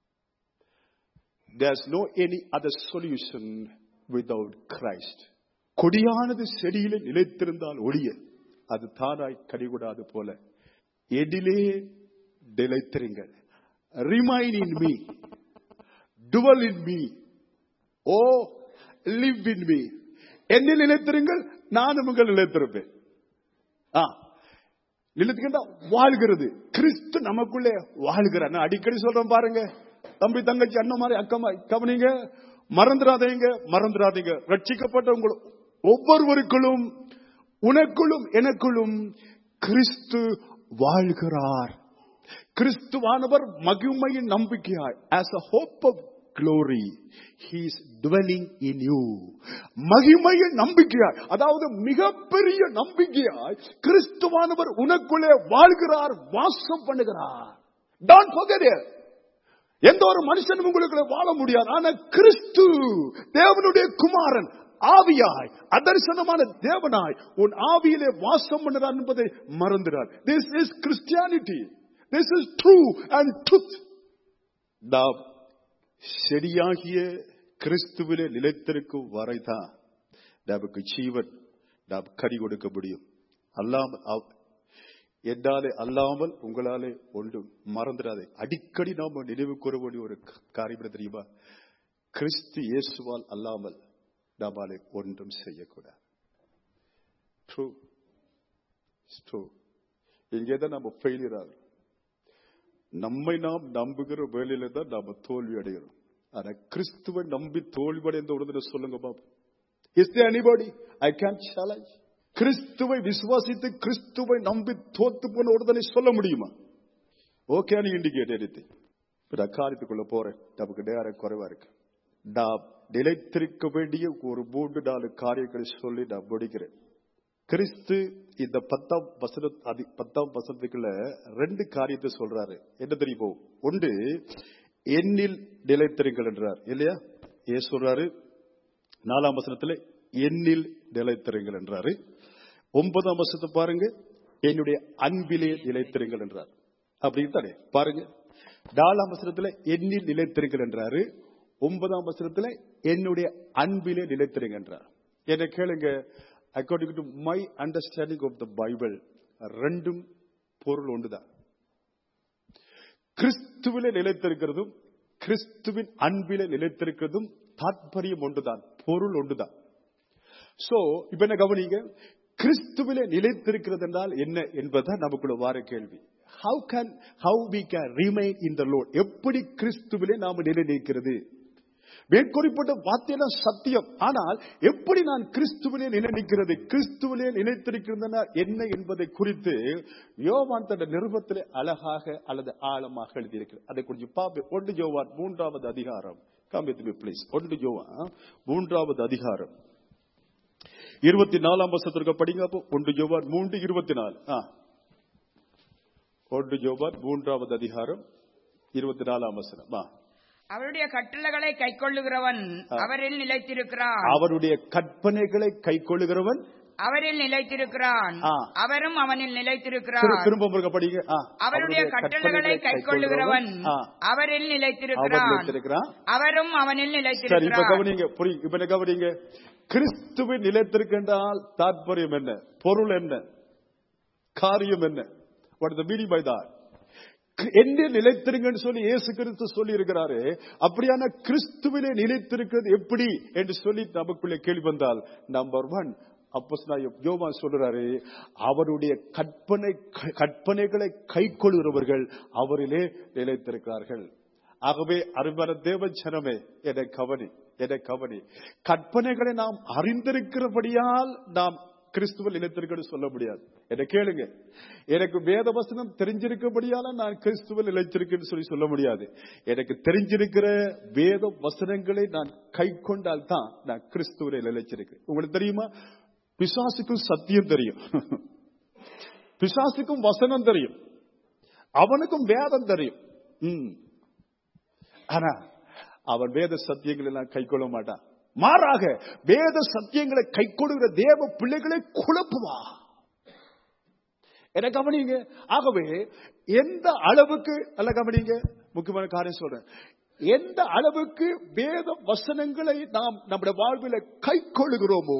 There's no any other solution without Christ. கொடியானது செடியிலே நிலைத்திருந்தால் ஒழிய அது தானாய் கடிகூடாது போல எதிலே நிலைத்திருங்கள் remain in me dwell in me oh live in me என்னில் நிலைத்திருங்கள் நானும் உங்கள் நிலைத்திருப்பேன் ஆ நிலைத்துக்கிட்டா வாழ்கிறது கிறிஸ்து நமக்குள்ளே வாழ்கிறார் நான் அடிக்கடி சொல்றேன் பாருங்க தம்பி தங்கச்சி அண்ணன் மாதிரி அக்கமா கவனிங்க மறந்துடாதீங்க மறந்துடாதீங்க ரட்சிக்கப்பட்ட உங்கள் ஒவ்வொருவருக்குள்ளும் உனக்குள்ளும் எனக்குள்ளும் கிறிஸ்து வாழ்கிறார் கிறிஸ்துவானவர் மகிமையின் நம்பிக்கையாய் as a hope of glory he is dwelling in you மகிமையின் நம்பிக்கையாய் அதாவது மிகப்பெரிய நம்பிக்கையாய் கிறிஸ்துவானவர் உனக்குள்ளே வாழ்கிறார் வாசம் பண்ணுகிறார் don't forget it எந்த ஒரு மனுஷனும் உங்களுக்குள்ள வாழ முடியாது ஆனா கிறிஸ்து தேவனுடைய குமாரன் ஆவியாய் அதர்சனமான தேவனாய் உன் ஆவியிலே வாசம் பண்ணுறார் என்பதை மறந்துடார் this is Christianity this is true and truth நாம் செடியாகிய கிறிஸ்துவிலே நிலைத்திருக்கும் வரைதான் நமக்கு ஜீவன் நாம் கறி கொடுக்க முடியும் அல்லாமல் அவ்- என்னாலே அல்லாமல் உங்களாலே ஒன்றும் மறந்துடாதே அடிக்கடி நாம நினைவு கூற வேண்டிய ஒரு க- காரியம் என்ன தெரியுமா கிறிஸ்து இயேசுவால் அல்லாமல் நாமாலே ஒன்றும் செய்யக்கூடாது ட்ரூ ட்ரூ இங்கேதான் நம்ம ஃபெயிலியர் ஆகிறோம் நம்மை நாம் நம்புகிற வேலையில தான் நாம தோல்வி அடைகிறோம் ஆனா கிறிஸ்துவை நம்பி தோல்வி அடைந்த உடனே சொல்லுங்க Babu is there anybody I can challenge கிறிஸ்துவை விசுவாசித்து கிறிஸ்துவை நம்பி தோத்து போன உடனே சொல்ல முடியுமா ஓகே நீ இண்டிகேட் எடுத்து நான் காரியத்துக்குள்ள போறேன் நமக்கு நேரம் குறைவா இருக்கு நான் நிலைத்திருக்க வேண்டிய ஒரு மூன்று நாலு காரியங்களை சொல்லி நான் முடிக்கிறேன் கிறிஸ்து இந்த பத்தாம் வசன அதி- பத்தாம் வசனத்துக்குள்ள ரெண்டு காரியத்தை சொல்றாரு என்ன தெரியுமோ ஒன்று எண்ணில் நிலைத்திருங்கள் என்றார் இல்லையா ஏ சொல்றாரு நாலாம் வசனத்துல எண்ணில் நிலைத்திருங்கள் என்றாரு ஒன்பதாம் வசனத்தை பாருங்க என்னுடைய அன்பிலே நிலைத்திருங்கள் என்றார் அப்படின்னு தானே பாருங்க நாலாம் வசனத்துல எண்ணில் நிலைத்திருங்கள் என்றாரு ஒன்பதாம் வசனத்துல என்னுடைய அன்பிலே நிலைத்திருங்க என்றார் என்ன கேளுங்க according to my understanding of the Bible ரெண்டும் பொருள் ஒன்றுதான் கிறிஸ்துவிலே நிலைத்திருக்கிறதும் கிறிஸ்துவின் அன்பிலே நிலைத்திருக்கிறதும் தாற்பயம் ஒன்றுதான் பொருள் ஒன்றுதான் சோ இப்ப என்ன கவனிங்க கிறிஸ்துவிலே நிலைத்திருக்கிறது என்றால் என்ன என்பதுதான் நமக்குள்ள வார கேள்வி how can how we can remain in the Lord எப்படி கிறிஸ்துவிலே நாம நிலை நிற்கிறது மேற்கொறிப்பட்ட வார்த்தையெல்லாம் சத்தியம் ஆனால் எப்படி நான் கிறிஸ்துவிலே நிலைநிற்கிறது கிறிஸ்துவிலே நிலைத்திருக்கிறதுனா என்ன என்பதை குறித்து யோவான் தன் நிருபத்திலே அழகாக அல்லது ஆழமாக எழுதியிருக்கிறது அதை கொஞ்சம் பார்ப்பேன் ஒன்று யோவான் மூன்றாவது அதிகாரம் காமித்து பிளீஸ் ஒன்று யோவான் மூன்றாவது அதிகாரம் இருபத்தி நாலாம் வருஷத்திற்கு படிங்க அப்போ ஒன்று யோவான் மூன்று இருபத்தி நாலு ஆ ஒன்று யோவான் மூன்றாவது அதிகாரம் இருபத்தி நாலாம் வசனம் ஆ அவருடைய கட்டளைகளை கைக்கொள்ளுகிறவன் அவரில் நிலைத்திருக்கிறான் அவருடைய கற்பனைகளை கைக்கொள்ளுகிறவன் அவரில் நிலைத்திருக்கிறான் ஆ. அவரும் அவனில் திரு- நிலைத்திருக்கிறான் திரும்ப முருக படிங்க ஆ. அவருடைய கட்டளைகளை கைக்கொள்ளுகிறவன் ஆ. அவரில் அவர் நிலைத்திருக்கிறான் நிலைத்திருக்கிறான் அவரும் அவனில் சரி இப்ப நிலைத்திருக்கிறான் கவனிங்க புரியுங்க இப்ப என்ன கவனிங்க கிறிஸ்துவின் நிலைத்திருக்கின்றால் தாற்பயம் என்ன பொருள் என்ன காரியம் என்ன what the meaning by that என்ன நிலைத்திருங்கன்னு சொல்லி இயேசு கிறிஸ்து சொல்லி இருக்கிறாரு அப்படியான கிறிஸ்துவிலே நிலைத்திருக்கிறது எப்படி என்று சொல்லி நமக்குள்ளே கேள்வி வந்தால் நம்பர் ஒன் அப்போ யோவான் சொல்றாரு அவருடைய கற்பனை கற்பனைகளை கைக்கொள்கிறவர்கள் அவரிலே நிலைத்திருக்கிறார்கள் ஆகவே அருமையான தேவ ஜனமே என கவனி என கவனி கற்பனைகளை நாம் அறிந்திருக்கிறபடியால் நாம் கிறிஸ்துவ நிலைத்திருக்கன்னு சொல்ல முடியாது என்ன கேளுங்க எனக்கு வேத வசனம் தெரிஞ்சிருக்கபடியால நான் கிறிஸ்துவ நிலைத்திருக்கேன்னு சொல்லி சொல்ல முடியாது எனக்கு தெரிஞ்சிருக்கிற வேத வசனங்களை நான் கை கொண்டால் தான் நான் கிறிஸ்துவ நிலைச்சிருக்கேன் உங்களுக்கு தெரியுமா பிசாசுக்கும் சத்தியம் தெரியும் பிசாசுக்கும் வசனம் தெரியும் அவனுக்கும் வேதம் தெரியும் ம். ஆனா அவன் வேத சத்தியங்கள் எல்லாம் கை கொள்ள மாட்டான் மாறாக வேத சத்தியங்களை கை கொடுக்கிற தேவ பிள்ளைகளை குழப்புவா என்ன கவனிங்க ஆகவே எந்த அளவுக்கு அல்ல கவனிங்க முக்கியமான காரியம் சொல்றேன் எந்த அளவுக்கு வேத வசனங்களை நாம் நம்முடைய வாழ்வில் கை கொள்ளுகிறோமோ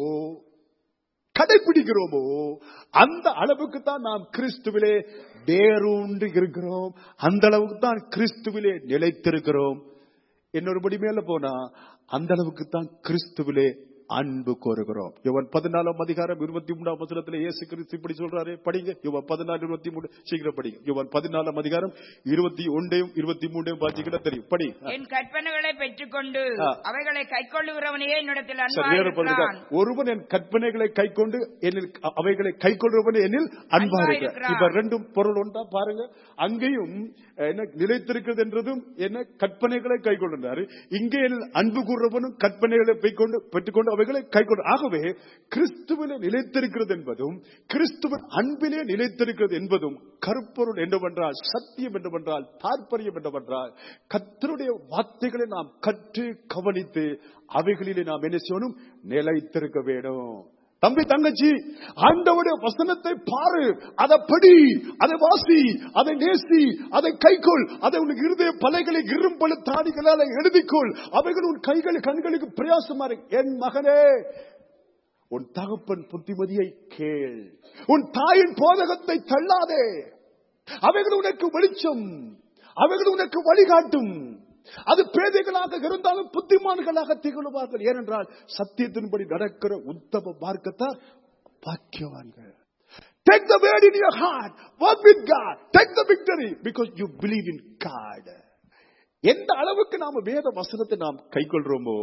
கடைபிடிக்கிறோமோ அந்த அளவுக்கு தான் நாம் கிறிஸ்துவிலே வேரூண்டு இருக்கிறோம் அந்த அளவுக்கு தான் கிறிஸ்துவிலே நிலைத்திருக்கிறோம் இன்னொரு படி மேல போனா அந்த அளவுக்கு தான் கிறிஸ்துவிலே அன்பு கோருகிறோம் இவன் பதினாலாம் அதிகாரம் இருபத்தி மூணாம் வசனத்துல இயேசு கிறிஸ்து இப்படி சொல்றாரு படிங்க இவன் பதினாலு இருபத்தி மூணு சீக்கிரம் படிங்க இவன் பதினாலாம் அதிகாரம் இருபத்தி ஒன்றையும் இருபத்தி மூன்றையும் பாத்தீங்கன்னா தெரியும் படி என் கற்பனைகளை பெற்றுக்கொண்டு ஆ. அவைகளை கைக்கொள்ளுகிறவனே என்னிடத்தில் சரி, நேரம் அன்பாயிருக்கிறான் பண்ணுங்க. ஒருவன் என் கற்பனைகளை கை கொண்டு என்னில் அவைகளை கை கொள்றவன் என்னில் அன்பா அன்பா இருக்கிறான் இருக்கிறான். இப்ப ரெண்டும் பொருள் ஒன்றா பாருங்க அங்கேயும் அஹ், என்ன நிலைத்திருக்கிறது என்றதும் என்ன கற்பனைகளை கை கொண்டாரு இங்கே என்னில் அன்பு கூறுறவனும் கற்பனைகளை பெய்கொண்டு பெற்றுக்கொண்டு அவைகளை கை கொண்டு ஆகவே கிறிஸ்துவிலே நிலைத்திருக்கிறது என்பதும் கிறிஸ்துவின் அன்பிலே நிலைத்திருக்கிறது என்பதும் கருப்பொருள் என்னவென்றால் சத்தியம் என்னவென்றால் தாற்பயம் என்னவென்றால் கத்தருடைய வார்த்தைகளை நாம் கற்று கவனித்து அவைகளிலே நாம் என்ன செய்யணும் நிலைத்திருக்க வேண்டும் தம்பி தங்கச்சி ஆண்டவுடைய வசனத்தை பாரு அதை படி அதை வாசி அதை நேசி அதை கைக்கொள் அதை உன் இருதய பலைகளை இரும்பல தாடிகளால் எழுதிக்கொள் அவைகள் உன் கைகள் கண்களுக்கு பிரயாசமா இருக்கு என் மகனே உன் தகப்பன் புத்திமதியை கேள் உன் தாயின் போதகத்தை தள்ளாதே அவைகள் உனக்கு வெளிச்சம் அவைகள் உனக்கு வழிகாட்டும் அது பேதைகளாக இருந்தாலும் புத்திமான்களாக திகழுவார்கள் ஏனென்றால் சத்தியத்தின்படி நடக்கிற உத்தம மார்க்கத்தார் பாக்கியவான்கள் Take the word in your heart. Work with God. Take the victory because you believe in God. எந்த அளவுக்கு நாம வேத வசனத்தை நாம் கைக்கொள்றோமோ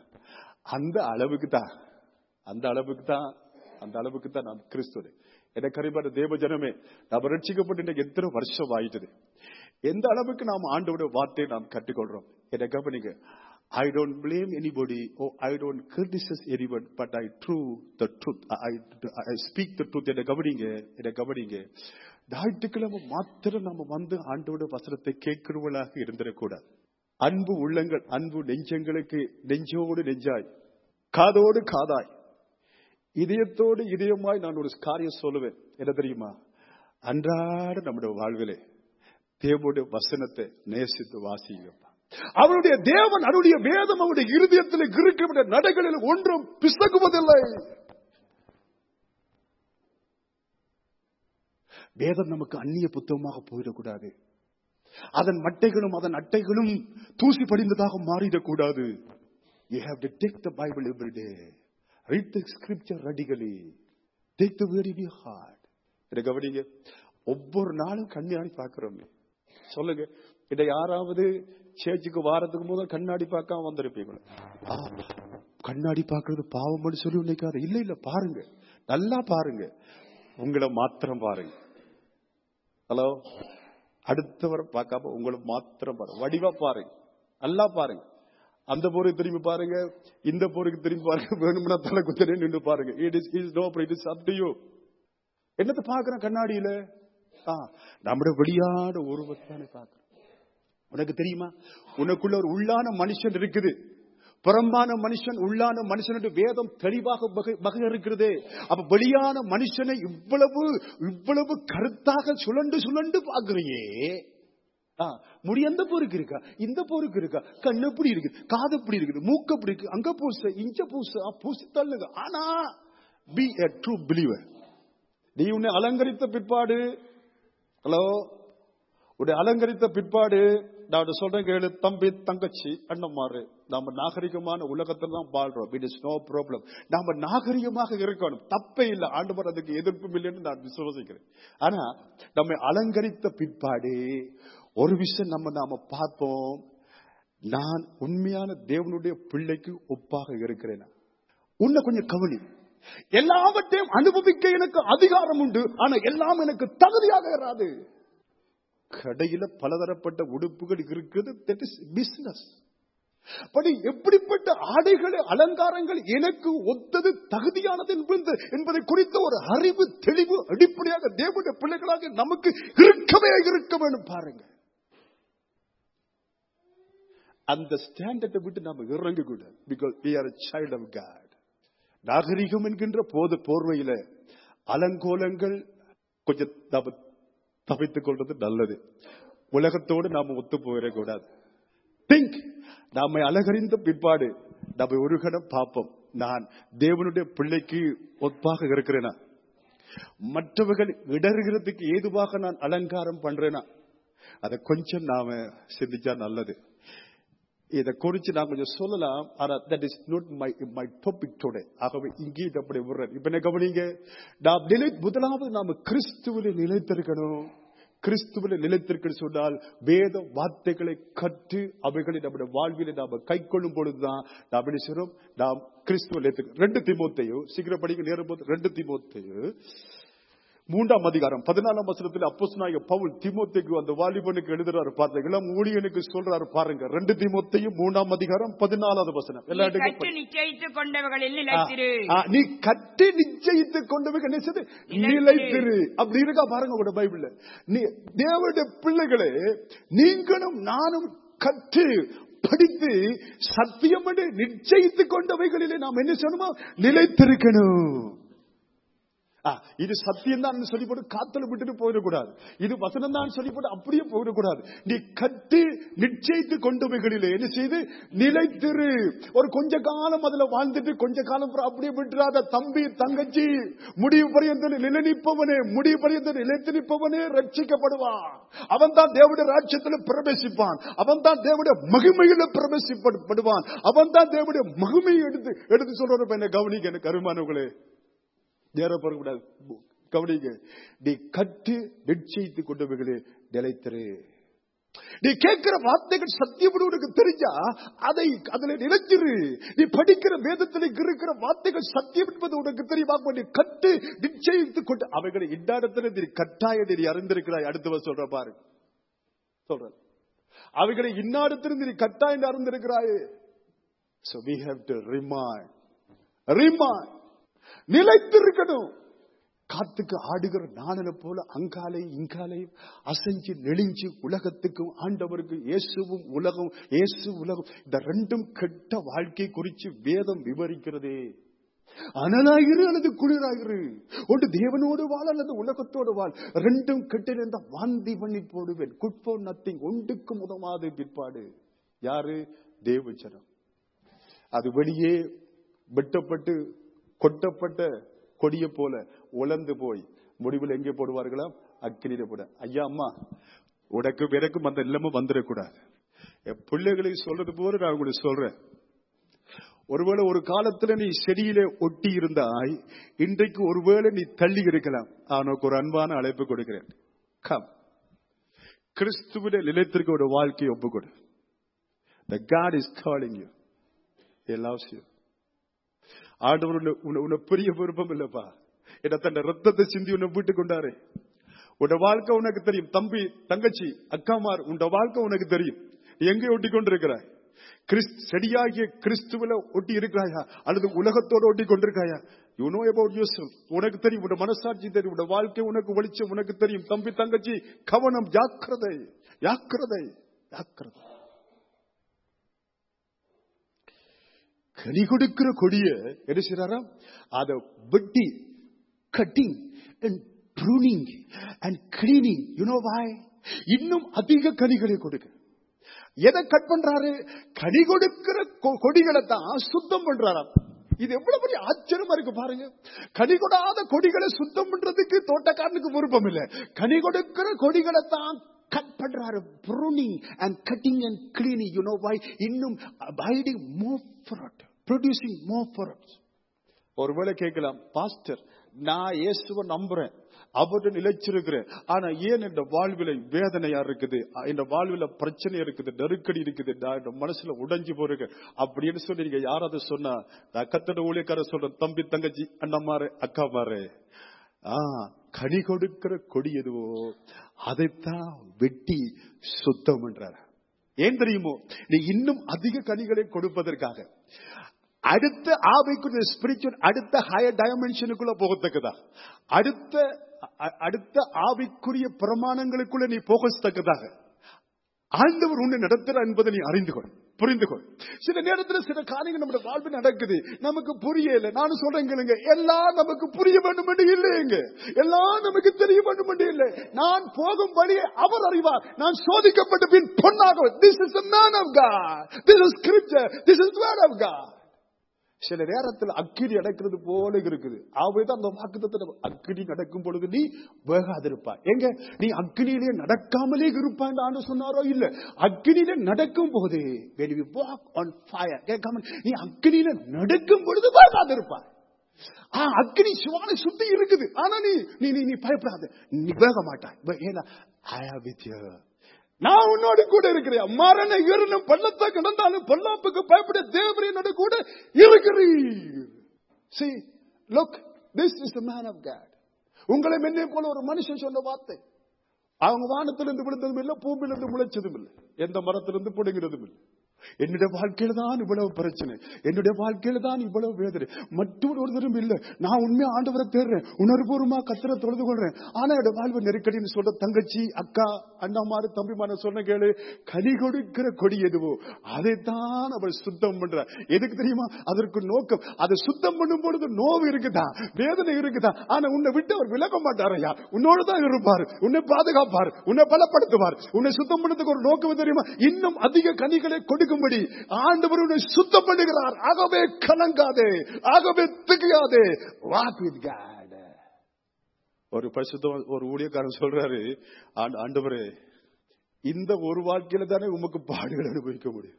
அந்த அளவுக்கு தான் அந்த அளவுக்கு தான் அந்த அளவுக்கு தான் நாம் கிறிஸ்துவ எனக்கு அறிவான தேவ ஜனமே நாம் ரட்சிக்கப்பட்டு இன்னைக்கு எத்தனை வருஷம் ஆயிட்டது எந்த அளவுக்கு நாம் ஆண்டோட வார்த்தையை நாம் கற்றுக்கொள்றோம் என்னை கவனிங்க I don't blame anybody oh I don't criticise anyone but I true the truth I speak the truth என்னை கவனிங்க என்னை கவனிங்க ஞாயிற்றுக்கிழமை மாத்திரம் நம்ம வந்து ஆண்டோட வசனத்தை கேட்கிறவர்களாக இருந்திடக்கூடாது அன்பு உள்ளங்கள் அன்பு நெஞ்சங்களுக்கு நெஞ்சோடு நெஞ்சாய் காதோடு காதாய் இதயத்தோடு இதயமாய் நான் ஒரு காரியம் சொல்லுவேன் என்ன தெரியுமா அன்றாட நம்முடைய வாழ்விலே தேவனுடைய வசனத்தை நேசித்து வாசிங்கப்பா அவருடைய தேவன் அவருடைய வேதம் அவருடைய இருதயத்தில் இருக்கிற நடைகளில் ஒன்றும் பிசகுவதில்லை வேதம் நமக்கு அந்நிய புத்தகமாக போயிடக்கூடாது அதன் மட்டைகளும் அதன் அட்டைகளும் தூசி படிந்ததாக மாறிடக்கூடாது you have to take the Bible every day read the scripture radically take the word in heart இதை கவனிங்க ஒவ்வொரு நாளும் கண்ணாடி பார்க்கிறோமே சொல்லுங்க இதை யாராவது சேர்ச்சுக்கு வாரத்துக்கு முதல் கண்ணாடி பார்க்காம வந்திருப்பீங்களா ஆ, கண்ணாடி பார்க்கறது பாவம்னு சொல்லி நினைக்காது இல்ல இல்ல பாருங்க நல்லா பாருங்க உங்களை மாத்திரம் பாருங்க ஹலோ அடுத்தவரை பார்க்காம உங்களை மாத்திரம் பாருங்க வடிவா பாருங்க நல்லா பாருங்க அந்த போருக்கு திரும்பி பாருங்க இந்த போருக்கு திரும்பி பாருங்க வேணும்னா தலை குத்தனே நின்று பாருங்க it is is no it is up to you என்னத்தை பாக்குறேன் கண்ணாடியில ஆ, நம்முடைய வெளியான உருவத்தானே பார்க்கிறோம் உனக்கு தெரியுமா உனக்குள்ள ஒரு உள்ளான மனுஷன் இருக்குது புறம்பான மனுஷன் உள்ளான மனுஷன் என்று வேதம் தெளிவாக வகை- வகையறுக்கிறது அப்ப வெளியான மனுஷனை இவ்வளவு இவ்வளவு கருத்தாக சுழண்டு சுழண்டு பாக்குறியே ஆ, முடி எந்த போருக்கு இருக்கா இந்த போருக்கு இருக்கா கண்ணு எப்படி இருக்கு காது எப்படி இருக்குது மூக்கு எப்படி இருக்கு அங்க பூசு இஞ்ச பூசு ஆ, பூசி தள்ளுங்க ஆனா பி a ட்ரூ பிலீவர் நீ உன்னை அலங்கரித்த பிற்பாடு ஹலோ உன்னை அலங்கரித்த பிற்பாடு நான் உன்னை சொல்றேன் கேளு தம்பி தங்கச்சி அண்ணம்மாரு நாம நாகரிகமான உலகத்துல தான் வாழ்றோம் இட் இஸ் நோ ப்ராப்ளம் நாம நாகரிகமாக இருக்கணும் தப்பே இல்லை ஆண்டவர் அதுக்கு எதிர்ப்பும் இல்லைன்னு நான் விசுவாசிக்கிறேன் ஆனா நம்மை அலங்கரித்த பிற்பாடு ஒரு விஷயம் நம்ம நாம பார்ப்போம் நான் உண்மையான தேவனுடைய பிள்ளைக்கு ஒப்பாக இருக்கிறேனா உன்னை கொஞ்சம் கவனி எல்லாவற்றையும் அனுபவிக்க எனக்கு அதிகாரம் உண்டு ஆனா எல்லாம் எனக்கு தகுதியாக இராது கடையில பலதரப்பட்ட உடுப்புகள் இருக்குது தட் இஸ் பிசினஸ் படி எப்படிப்பட்ட ஆடைகள் அலங்காரங்கள் எனக்கு ஒத்தது தகுதியானது என்பது என்பதை குறித்த ஒரு அறிவு தெளிவு அடிப்படையாக தேவனுடைய பிள்ளைகளாக நமக்கு இருக்கவே இருக்க வேண்டும் பாருங்க அந்த ஸ்டாண்டர்டை விட்டு நாம இறங்க கூடாது because we are a child of God நாகரிகம் என்கின்ற போது போர்வையில அலங்கோலங்கள் கொஞ்சம் நாம தவித்துக் கொள்றது நல்லது உலகத்தோடு நாம ஒத்து போயிடக்கூடாது திங்க் நாம அலகறிந்த பிற்பாடு நம்ம ஒரு கணம் பார்ப்போம் நான் தேவனுடைய பிள்ளைக்கு ஒப்பாக இருக்கிறேனா மற்றவர்கள் இடறுகிறதுக்கு ஏதுவாக நான் அலங்காரம் பண்றேனா அதை கொஞ்சம் நாம சிந்திச்சா நல்லது இதை குறித்து நான் கொஞ்சம் சொல்லலாம் ஆனா that is not my my topic today ஆகவே இங்கே இது அப்படி விடுறேன் இப்ப என்ன கவனிங்க நாம் நிலை முதலாவது நாம கிறிஸ்துவில நிலைத்திருக்கணும் கிறிஸ்துவில நிலைத்திருக்கணும் சொன்னால் வேத வார்த்தைகளை கற்று அவைகளை நம்முடைய வாழ்வில நாம கை கொள்ளும் பொழுதுதான் நாம் என்ன செய்றோம் நாம் கிறிஸ்துவ நிலைத்திருக்கோம் ரெண்டு திமோத்தையும் சீக்கிரம் படிக்க நேரம் போது ரெண்டு திமோத்தையும் மூன்றாம் அதிகாரம் பதினாலாம் வசனத்தில் அப்போஸ்தலனாகிய பவுல் திமோத்தேக்கு அந்த வாலிபனுக்கு எழுதுறாரு பாருங்க இளம் ஊழியனுக்கு சொல்றாரு பாருங்க ரெண்டு திமோத்தையும் மூன்றாம் அதிகாரம் பதினாலாவது வசனம் எல்லா நீ இடங்களும் கற்று நிச்சயித்துக் கொண்டவர்களில் ஆ, நிலைத்திரு ஆ, நீ கட்டி நிச்சயித்துக் கொண்டு போய் என்ன செய்து? நிலைத்திரு அப்படி இருக்கா பாருங்க உங்க பைபிள்ல நீ தேவனுடைய பிள்ளைகளே நீங்களும் நானும் கற்று படித்து சத்தியம் என்று நிச்சயித்துக் கொண்டவைகளிலே நாம் என்ன செய்யணுமா நிலைத்திருக்கணும் ஆ, இது சத்தியம் தான் சொல்லி போட்டு காத்தல விட்டுட்டு போயிடக்கூடாது இது வசனம் தான் சொல்லி போட்டு அப்படியே போயிடக்கூடாது நீ கட்டி நிச்சயித்து கொண்டவைகளிலே என்ன செய்து நிலைத்திரு ஒரு கொஞ்ச காலம் அதுல வாழ்ந்துட்டு கொஞ்ச காலம் அப்புறம் அப்படியே விட்டுறாத தம்பி தங்கச்சி முடிவு பரியந்த நிலை நிற்பவனே முடிவு பரியந்த நிலைத்து நிற்பவனே ரட்சிக்கப்படுவான் அவன் தான் தேவனுடைய ராஜ்யத்தில் பிரவேசிப்பான் அவன் தான் தேவனுடைய மகிமையில பிரவேசிப்படுவான் அவன் தான் தேவனுடைய மகிமையை எடுத்து எடுத்து சொல்ற என்ன கவனிக்க எனக்கு அருமானவர்களே நேரம் கூடாது கவனிங்க நீ கட்டு நிச்சயித்துக் கொண்டவைகளே நிலைத்திரு நீ கேட்கிற வார்த்தைகள் சத்தியம் உனக்கு தெரிஞ்சா அதை அதுல நிலைச்சிரு நீ படிக்கிற வேதத்தில் இருக்கிற வார்த்தைகள் சத்தியம் என்பது உனக்கு தெரியுமா நீ கட்டு நிச்சயித்துக் கொண்டு அவைகளை இன்னாடத்துல நீ கட்டாய நீ அறிந்திருக்கிறாய் அடுத்தவர் சொல்ற பாரு சொல்ற அவைகளை இன்னாடத்திலிருந்து நீ கட்டாயம் அறிந்திருக்கிறாயே So we have to remind. Remind. நிலைத்திருக்கணும் காத்துக்கு ஆடுகிற நாணனை போல அங்காலை இங்காலை அசைஞ்சு நெளிஞ்சு உலகத்துக்கும் ஆண்டவருக்கும் இயேசுவும் உலகம் இயேசு உலகம் இந்த ரெண்டும் கெட்ட வாழ்க்கை குறித்து வேதம் விவரிக்கிறதே அனலாயிரு அல்லது குளிராயிரு ஒன்று தேவனோடு வாழ் அல்லது உலகத்தோடு வாழ் ரெண்டும் கெட்டிருந்த வாந்தி பண்ணி போடுவேன் குட் for நத்திங் ஒன்றுக்கும் உதவாது பிற்பாடு யாரு தேவச்சனம் அது வெளியே வெட்டப்பட்டு கொட்டப்பட்ட கொடிய போல உலர்ந்து போய் முடிவில் எங்கே போடுவார்களாம் அக்கினியில போட ஐயா அம்மா உனக்கு எனக்கும் அந்த நிலைமை வந்துடக்கூடாது என் பிள்ளைகளை சொல்றது போல நான் உங்களுக்கு சொல்றேன் ஒருவேளை ஒரு காலத்துல நீ செடியிலே ஒட்டி இருந்தாய் இன்றைக்கு ஒருவேளை நீ தள்ளி இருக்கலாம் அவனுக்கு ஒரு அன்பான அழைப்பு கொடுக்கிறேன் கம் கிறிஸ்துவிட நிலைத்திருக்க ஒரு வாழ்க்கையை ஒப்புக்கொடு The God is calling you. He loves you. ஆண்டவர் உன்னை- உன்னை உன்னை பெரிய விருப்பம் இல்லப்பா என்ன தன் ரத்தத்தை சிந்தி உன்னை வீட்டு கொண்டாரு உன் வாழ்க்கை உனக்கு தெரியும் தம்பி தங்கச்சி அக்காமார் உன் வாழ்க்கை உனக்கு தெரியும் நீ எங்கே ஒட்டி கொண்டிருக்கிறாய் கிறிஸ் செடியாகிய கிறிஸ்துவில ஒட்டி இருக்கிறாயா அல்லது உலகத்தோடு ஒட்டி கொண்டிருக்காயா யூ நோ அபவுட் யூர் உனக்கு தெரியும் உன் மனசாட்சி தெரியும் உன் வாழ்க்கை உனக்கு வெளிச்சம் உனக்கு தெரியும் தம்பி தங்கச்சி கவனம் ஜாக்கிரதை ஜாக்கிரதை ஜாக்கிரதை கனி கொடுக்கிற கொடிய என்ன செய்யறாராம் அதை வெட்டி cutting and pruning and cleaning you know why இன்னும் அதிக கனிகளை கொடுக்க எதை கட் பண்றாரு கனி கொடுக்கிற கொ- கொடிகளை தான் சுத்தம் பண்றாராம் இது எவ்வளவு பெரிய ஆச்சரியமா இருக்கு பாருங்க கனி கொடாத கொடிகளை சுத்தம் பண்றதுக்கு தோட்டக்காரனுக்கு விருப்பம் இல்ல கனி கொடுக்கிற கொடிகளை தான் கட் பண்றாரு pruning and cutting and cleaning you know why இன்னும் abiding more for producing more for ஒருவேளை கேட்கலாம் பாஸ்டர் நான் இயேசுவை நம்புறேன் அவருடன் நிலைச்சிருக்கிறேன் ஆனா ஏன் இந்த வாழ்வில வேதனையா இருக்குது இந்த வாழ்வில பிரச்சனை இருக்குது நெருக்கடி இருக்குது நான் இந்த மனசுல உடைஞ்சு போறேன் அப்படின்னு சொல்லி நீங்க யாராவது சொன்னா நான் கத்தட ஊழியக்கார சொல்றேன் தம்பி தங்கச்சி அண்ணம்மாரு அக்கா மாரு ஆ கனி கொடுக்கிற கொடி எதுவோ அதைத்தான் வெட்டி சுத்தம் பண்றாரு ஏன் தெரியுமோ நீ இன்னும் அதிக கனிகளை கொடுப்பதற்காக அடுத்த ஆவைக்குரிய ஸ்பிரிச்சுவல் அடுத்த ஹையர் டைமென்ஷனுக்குள்ள போகத்தக்கதா அடுத்த அ- அடுத்த ஆவிக்குரிய பிரமாணங்களுக்குள்ள நீ போகத்தக்கதாக ஆண்டவர் உன்னை நடத்துற என்பதை நீ அறிந்து கொள் புரிந்து கொள் சில நேரத்தில் சில காரியங்கள் நம்முடைய வாழ்வில் நடக்குது நமக்கு புரியல நானும் சொல்றேன் கேளுங்க எல்லாம் நமக்கு புரிய வேண்டும் என்று இல்லைங்க எல்லாம் நமக்கு தெரிய வேண்டும் என்று இல்லை நான் போகும் வழியை அவர் அறிவார் நான் சோதிக்கப்பட்ட பின் பொன்னாக this is man of God this is scripture this is word of God சில நேரத்தில் அக்கினி நடக்கிறது போல இருக்குது ஆகவேதான் அந்த வாக்குத்தத்தை அக்கினி நடக்கும் பொழுது நீ வேகாதிருப்பாய் எங்க நீ அக்கினியிலே நடக்காமலே இருப்பான் ஆண்டு சொன்னாரோ இல்ல அக்கினியில நடக்கும் போது when we walk on fire கேட்காம நீ அக்கினியில நடக்கும் பொழுது வேகாதிருப்பாய் ஆ, அக்கினி சுவானை சுத்தி இருக்குது ஆனா நீ நீ நீ நீ பயப்படாத நீ வேக மாட்டாய் வே- ஏன்னா I am with you. நான் உன்னோடு கூட இருக்கிறேன் மரண இருளும் பள்ளத்தை கிடந்தாலும் பொல்லாப்புக்கு பயப்பட தேவரே என்னோட கூட இருக்கிறீர் See, look, this is the man of God. உங்களை மென்னே போல ஒரு மனுஷன் சொன்ன வார்த்தை அவங்க வானத்திலிருந்து விழுந்ததும் இல்லை பூமியிலிருந்து முளைச்சதும் இல்லை எந்த மரத்திலிருந்து பிடுங்கிறதும் இல்லை என்னுடைய வாழ்க்கையில தான் இவ்வளவு பிரச்சனை என்னுடைய வாழ்க்கையில தான் இவ்வளவு வேதனை மற்றொரு ஒருத்தரும் இல்லை நான் உண்மையா ஆண்டவரை தேடுறேன் உணர்வுபூர்வமா கத்திர தொழுது கொள்றேன் ஆனா என்னோட வாழ்வு நெருக்கடின்னு சொல்ற தங்கச்சி அக்கா அண்ணாமாரு தம்பிமார சொன்ன கேளு கனி கொடுக்கிற கொடி எதுவோ அதைத்தான் அவள் சுத்தம் பண்ற எதுக்கு தெரியுமா அதற்கு நோக்கம் அதை சுத்தம் பண்ணும் பொழுது நோவு இருக்குதா வேதனை இருக்குதா ஆனா உன்னை விட்டு அவர் விலக மாட்டாரையா உன்னோடு தான் இருப்பார் உன்னை பாதுகாப்பார் உன்னை பலப்படுத்துவார் உன்னை சுத்தம் பண்ணதுக்கு ஒரு நோக்கம் தெரியுமா இன்னும் அதிக கனிகளை கொடுக்கும்படி ஆண்டவர் உன்னை சுத்தம் பண்ணுகிறார் ஆகவே கலங்காதே ஆகவே திகையாதே வாக் வித் காட் ஒரு பரிசுத்த ஒரு ஊழியக்காரன் சொல்றாரு "ஆண்ட- ஆண்டவரே இந்த ஒரு வாழ்க்கையில தானே உமக்கு பாடுகள் அனுபவிக்க முடியும்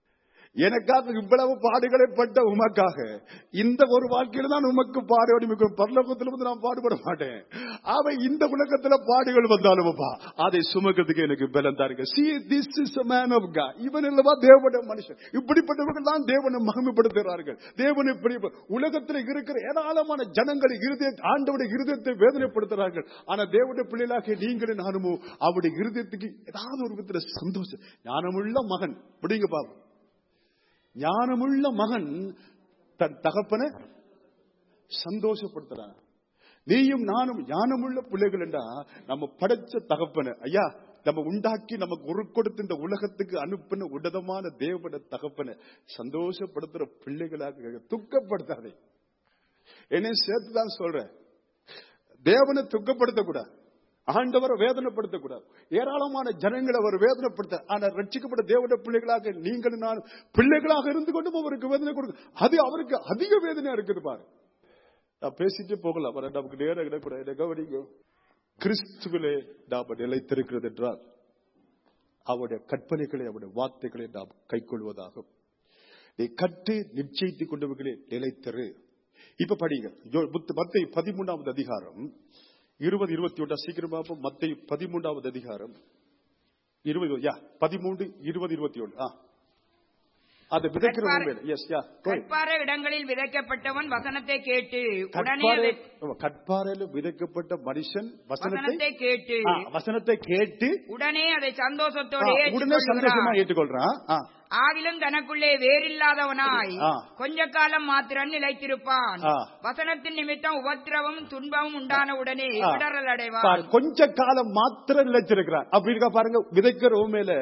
எனக்காக இவ்வளவு பாடுகளை பட்ட உமக்காக இந்த ஒரு வாழ்க்கையில தான் உமக்கு பாடு அனுபவிக்கும் பரலோகத்தில் வந்து நான் பாடுபட மாட்டேன் அவன் இந்த உலகத்துல பாடுகள் வந்தாலும் அப்பா, அதை சுமக்கிறதுக்கு எனக்கு பலம் தாருங்க see this is a man of God இவன் இல்லவா தேவனுடைய மனுஷன் இப்படிப்பட்டவர்கள் தான் தேவனை மகிமைப்படுத்துகிறார்கள் தேவனை இப்படி உலகத்தில் இருக்கிற ஏராளமான ஜனங்களை இருதய ஆண்டவுடைய இருதயத்தை வேதனைப்படுத்துகிறார்கள் ஆனா தேவனுடைய பிள்ளைகளாக நீங்களும் நானுமோ அவருடைய இருதயத்துக்கு ஏதாவது ஒரு விதத்துல சந்தோஷம் ஞானமுள்ள மகன் அப்படிங்க பாப்போம் ஞானமுள்ள மகன் தன் தகப்பனை சந்தோஷப்படுத்துறான் நீயும் நானும் ஞானமுள்ள பிள்ளைகள் என்றா நம்ம படைச்ச தகப்பனை ஐயா நம்ம உண்டாக்கி நமக்கு ஒரு கொடுத்து இந்த உலகத்துக்கு அனுப்பின உன்னதமான தேவன தகப்பனை சந்தோஷப்படுத்துற பிள்ளைகளாக துக்கப்படுத்தாதே என்னை சேர்த்துதான் சொல்றேன் தேவனை துக்கப்படுத்தக்கூடாது ஆண்டவரை வேதனைப்படுத்தக்கூடாது ஏராளமான ஜனங்களை அவர் வேதனைப்படுத்த ஆனா ரட்சிக்கப்பட்ட தேவனுடைய பிள்ளைகளாக நீங்களும் நான் பிள்ளைகளாக இருந்து கொண்டும் அவருக்கு வேதனை கொடுக்க அது அவருக்கு அதிக வேதனையா இருக்குது பாரு நான் பேசிட்டு போகலாம் ஆனா நமக்கு நேரம் இடக்கூடாது என்ன கவனிங்க கிறிஸ்துவிலே நாம் நிலைத்திருக்கிறது என்றால் அவருடைய கற்பனைகளை அவருடைய வார்த்தைகளை நாம் கைக்கொள்வதாகும் நீ கட்டு நிச்சயித்துக் கொண்டவர்களே நிலைத்திரு இப்ப படிங்க யோ- முத்து- மத்தேயு பதிமூன்றாவது அதிகாரம் இருபது இருபத்தி ஒன்றா சீக்கிரமா மத்திய பதிமூன்றாவது அதிகாரம் இருபது யா பதிமூன்று இருபது இருபத்தி ஒன்று ஆ அதை விதைக்கிற கற்பாறை- எஸ் யா கற்பார இடங்களில் விதைக்கப்பட்டவன் வசனத்தை கேட்டு உடனே கற்பாறை அதை- கற்பாறையில விதைக்கப்பட்ட மனுஷன் வசனத்தை வசனத்தை கேட்டு ஆ, வசனத்தை கேட்டு உடனே அதை ஆ, சந்தோஷத்தோடு உடனே சந்தோஷமா ஏற்றுக்கொள்கிறான். ஏற்றுக்கொள்றான் ஆ, ஆகிலும் தனக்குள்ளே வேறில்லாதவனாய் ஆ. கொஞ்ச காலம் மாத்திரம் நிலைத்திருப்பான் ஆ. வசனத்தின் நிமித்தம் உபத்திரவமும் துன்பமும் உண்டான உடனே ஆ. இடரல் பாரு, அடைவான் கொஞ்ச காலம் மாத்திரம் நிலைச்சிருக்கிறார் அப்படி இருக்கா பாருங்க விதைக்கிற உண்மையில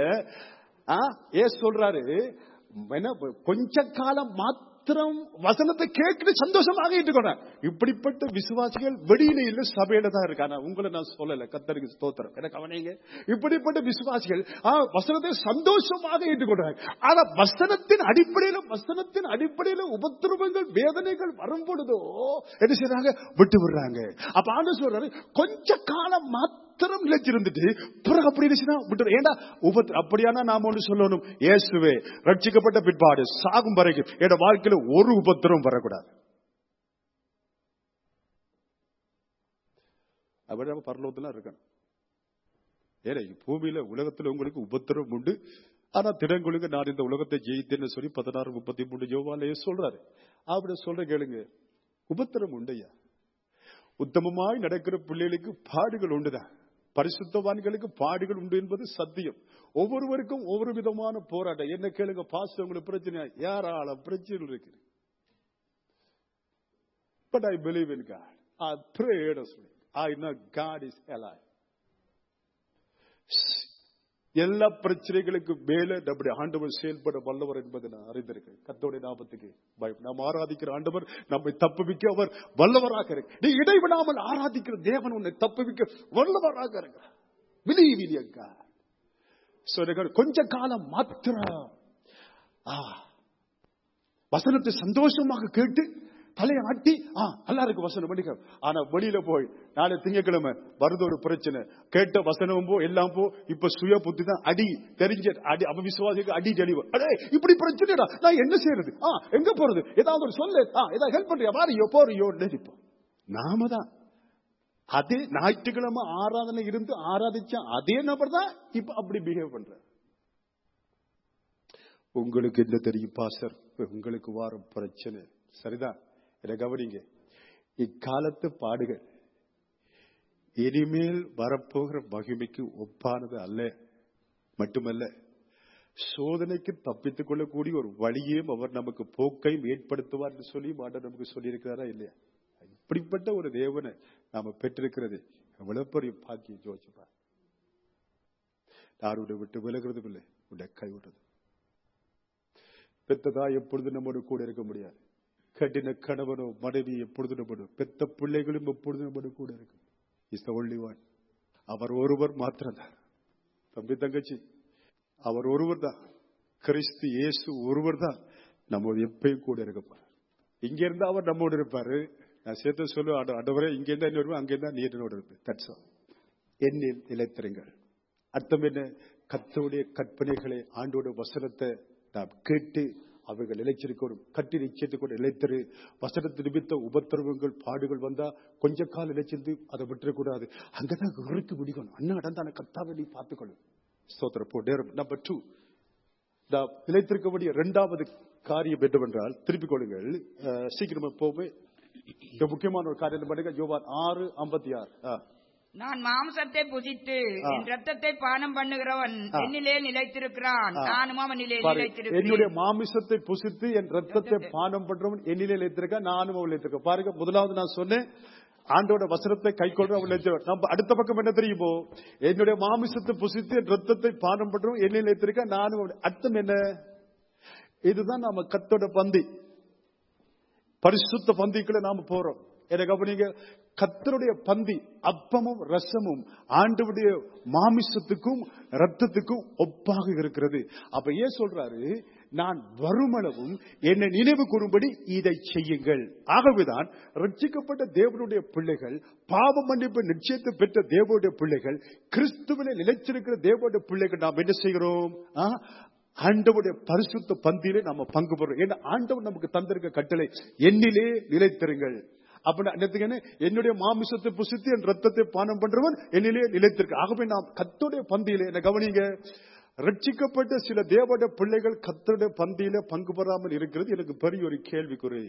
ஏ சொல்றாரு என்ன, கொஞ்ச காலம் மாத்திரம் வசனத்தை கேட்டு சந்தோஷமாக ஏற்றுக்கொண்டேன் இப்படிப்பட்ட விசுவாசிகள் வெளியில இல்ல சபையில தான் இருக்காங்க உங்களை நான் சொல்லல கத்தருக்கு ஸ்தோத்திரம் எனக்கு அவனீங்க இப்படிப்பட்ட விசுவாசிகள் ஆ, வசனத்தை சந்தோஷமாக ஏற்றுக்கொண்டாங்க ஆனா வசனத்தின் அடிப்படையில வசனத்தின் அடிப்படையில உபத்திரவங்கள் வேதனைகள் வரும் பொழுதோ என்ன செய்றாங்க விட்டு விடுறாங்க அப்ப ஆண்டு சொல்றாரு கொஞ்ச காலம் மாத்திரம் நிலைச்சிருந்துட்டு பிறகு அப்படி இருந்துச்சுன்னா விட்டு ஏண்டா உபத் அப்படியானா நாம ஒன்று சொல்லணும் இயேசுவே ரட்சிக்கப்பட்ட பிற்பாடு சாகும் வரைக்கும் என்னோட வாழ்க்கையில ஒரு உபத்திரம் வரக்கூடாது அப்படி நம்ம பரலோகத்துல இருக்கணும் ஏன்னா இங்க பூமியில உலகத்துல உங்களுக்கு உபத்திரம் உண்டு ஆனா திடங்குழுங்க நான் இந்த உலகத்தை ஜெயித்தேன்னு சொல்லி பதினாறு முப்பத்தி மூணு யோவாலயே சொல்றாரு அப்படி சொல்ற கேளுங்க உபத்திரம் உண்டையா உத்தமமாய் நடக்கிற பிள்ளைகளுக்கு பாடுகள் உண்டுதான் பரிசுத்தவான்களுக்கு பாடுகள் உண்டு என்பது சத்தியம் ஒவ்வொருவருக்கும் ஒவ்வொரு விதமான போராட்டம் என்ன கேளுங்க பாஸ்ட் உங்களுக்கு பிரச்சனை யாரால பிரச்சனை இருக்கு but I believe in God I pray I know God is alive எல்லா பிரச்சனைகளுக்கு மேல நம்முடைய ஆண்டவர் செயல்பட வல்லவர் என்பதை நான் அறிந்திருக்கிறேன் கத்தோடைய நாமத்துக்கு பயம் நாம் ஆராதிக்கிற ஆண்டவர் நம்மை தப்புவிக்க அவர் வல்லவராக இருக்கு நீ இடைவிடாமல் ஆராதிக்கிற தேவன் உன்னை தப்புவிக்க வல்லவராக இருக்கிறார் believe in your God So, கொஞ்ச காலம் மாத்திரம் ஆ, வசனத்தை சந்தோஷமாக கேட்டு தலையை ஆட்டி ஆ நல்லா இருக்கு வசனம் பண்ணிக்க ஆனா வெளியில போய் நாளை திங்கக்கிழமை வருது ஒரு பிரச்சனை கேட்ட வசனமும் போ எல்லாம் போ இப்ப சுய புத்தி தான் அடி தெரிஞ்ச அடி அவ விசுவாசிக்கு அடி தெளிவு அடே இப்படி பிரச்சனைடா நான் என்ன செய்யறது ஆ எங்க போறது ஏதாவது ஒரு சொல்லு ஆ ஏதாவது ஹெல்ப் பண்றியா வாரியோ போறியோ நினைப்போம் நாம தான் அதே ஞாயிற்றுக்கிழமை ஆராதனை இருந்து ஆராதிச்ச அதே நபர் தான் இப்ப அப்படி பிஹேவ் பண்ற உங்களுக்கு என்ன தெரியும் பாசர் உங்களுக்கு வாரம் பிரச்சனை சரிதான் இதை கவனிங்க இக்காலத்து பாடுகள் இனிமேல் வரப்போகிற மகிமைக்கு ஒப்பானது அல்ல மட்டுமல்ல சோதனைக்கு தப்பித்துக் கொள்ளக்கூடிய ஒரு வழியையும் அவர் நமக்கு போக்கையும் ஏற்படுத்துவார் என்று சொல்லி ஆண்டவர் நமக்கு சொல்லியிருக்கிறாரா இல்லையா இப்படிப்பட்ட ஒரு தேவனை நாம பெற்றிருக்கிறது எவ்வளவு பெரிய பாக்கியம் யோசிப்பா யாருடைய விட்டு விலகிறதும் இல்லை உடைய கைவிடுறது பெத்ததா எப்பொழுது நம்மோடு கூட இருக்க முடியாது கட்டின கணவனோ மனைவி எப்பொழுது நம்மோடு பெத்த பிள்ளைகளும் எப்பொழுது நம்மோடு கூட இருக்கும் இஸ் த ஒன்லி ஒன் அவர் ஒருவர் மாத்திரம்தான் தம்பி தங்கச்சி அவர் ஒருவர் தான் கிறிஸ்து இயேசு ஒருவர் தான் நம்மோடு எப்பயும் கூட இருக்க போறார் இங்க இருந்தா அவர் நம்மோடு இருப்பாரு நான் சேர்த்து சொல்லு அடவரே இங்க இருந்தா இன்னொரு அங்க இருந்தா நீ என்னோட இருப்பேன் தட்ஸ் என்னில் நிலைத்திருங்கள் அர்த்தம் என்ன கத்தோடைய கற்பனைகளை ஆண்டோட வசனத்தை நாம் கேட்டு அவர்கள் நிலைச்சிருக்கணும் கட்டி நிச்சயத்துக்கு கூட நிலைத்திரு வசனத்து நிமித்த உபத்திரவங்கள் பாடுகள் வந்தா கொஞ்ச கால நிலைச்சிருந்து அதை விட்டுறக்கூடாது அங்கதான் இறுக்கி முடிக்கணும் அண்ணா இடந்தான கத்தாவை நீ பார்த்துக்கணும் ஸ்தோத்திர போ நேரம் நம்பர் டூ நிலைத்திருக்கக்கூடிய இரண்டாவது காரியம் என்னவென்றால் திருப்பிக் கொள்ளுங்கள் அஹ், சீக்கிரமா போவே இந்த முக்கியமான ஒரு காரியம் பண்ணுங்க யோவான் ஆறு ஐம்பத்தி ஆறு ஆ. நான் மாம்சத்தை புசித்து ஆ. என் ரத்தத்தை பானம் பண்ணுகிறவன் ஆ. என்னிலே நிலைத்திருக்கிறான் ஆ. நானும் அவனிலே பாரு, என்னுடைய நிலைத்திருக்கிறேன் மாமிசத்தை புசித்து என் ரத்தத்தை ரத்தத்தை. பானம் பண்றவன் என்னிலே நிலைத்திருக்க நானும் அவள் நிலைத்திருக்க பாருங்க முதலாவது நான் சொன்னேன் ஆண்டோட வசனத்தை கை கொண்டு அவள் நிலைத்திருக்க நம்ம அடுத்த பக்கம் என்ன தெரியுமோ என்னுடைய மாமிசத்தை புசித்து என் ரத்தத்தை பானம் பண்றவன் என்னிலே நிலைத்திருக்க நானும் அவள் அர்த்தம் என்ன இதுதான் நாம கத்தோட பந்தி பரிசுத்த பந்திக்குள்ள நாம போறோம் என்ன கவனிங்க கத்தருடைய பந்தி அப்பமும் ரசமும் ஆண்டவுடைய மாமிசத்துக்கும் ரத்தத்துக்கும் ஒப்பாக இருக்கிறது அப்ப ஏன் சொல்றாரு நான் வருமளவும் என்னை நினைவு கூறும்படி இதை செய்யுங்கள் ஆகவேதான் ரட்சிக்கப்பட்ட தேவனுடைய பிள்ளைகள் பாவ மன்னிப்பு நிச்சயத்தை பெற்ற தேவனுடைய பிள்ளைகள் கிறிஸ்துவிலே நிலைச்சிருக்கிற தேவனுடைய பிள்ளைகள் நாம் என்ன செய்கிறோம் ஆ? ஆண்டவருடைய பரிசுத்த பந்தியிலே நம்ம பங்கு பெறுறோம் ஏன்னா ஆண்டவர் நமக்கு தந்திருக்க கட்டளை என்னிலே நிலைத்திருங்கள் அப்படின்னா என்னத்துக்கு என்ன? என்னுடைய மாமிசத்தை புசித்து என் ரத்தத்தை பானம் பண்றவன் என்னிலே நிலைத்திருக்கு ஆகவே நாம் கத்தோடைய பந்தியிலே என்ன கவனிங்க ரட்சிக்கப்பட்ட சில தேவட பிள்ளைகள் கத்தருடைய பந்தியில பங்கு பெறாமல் இருக்கிறது எனக்கு பெரிய ஒரு கேள்விக்குறி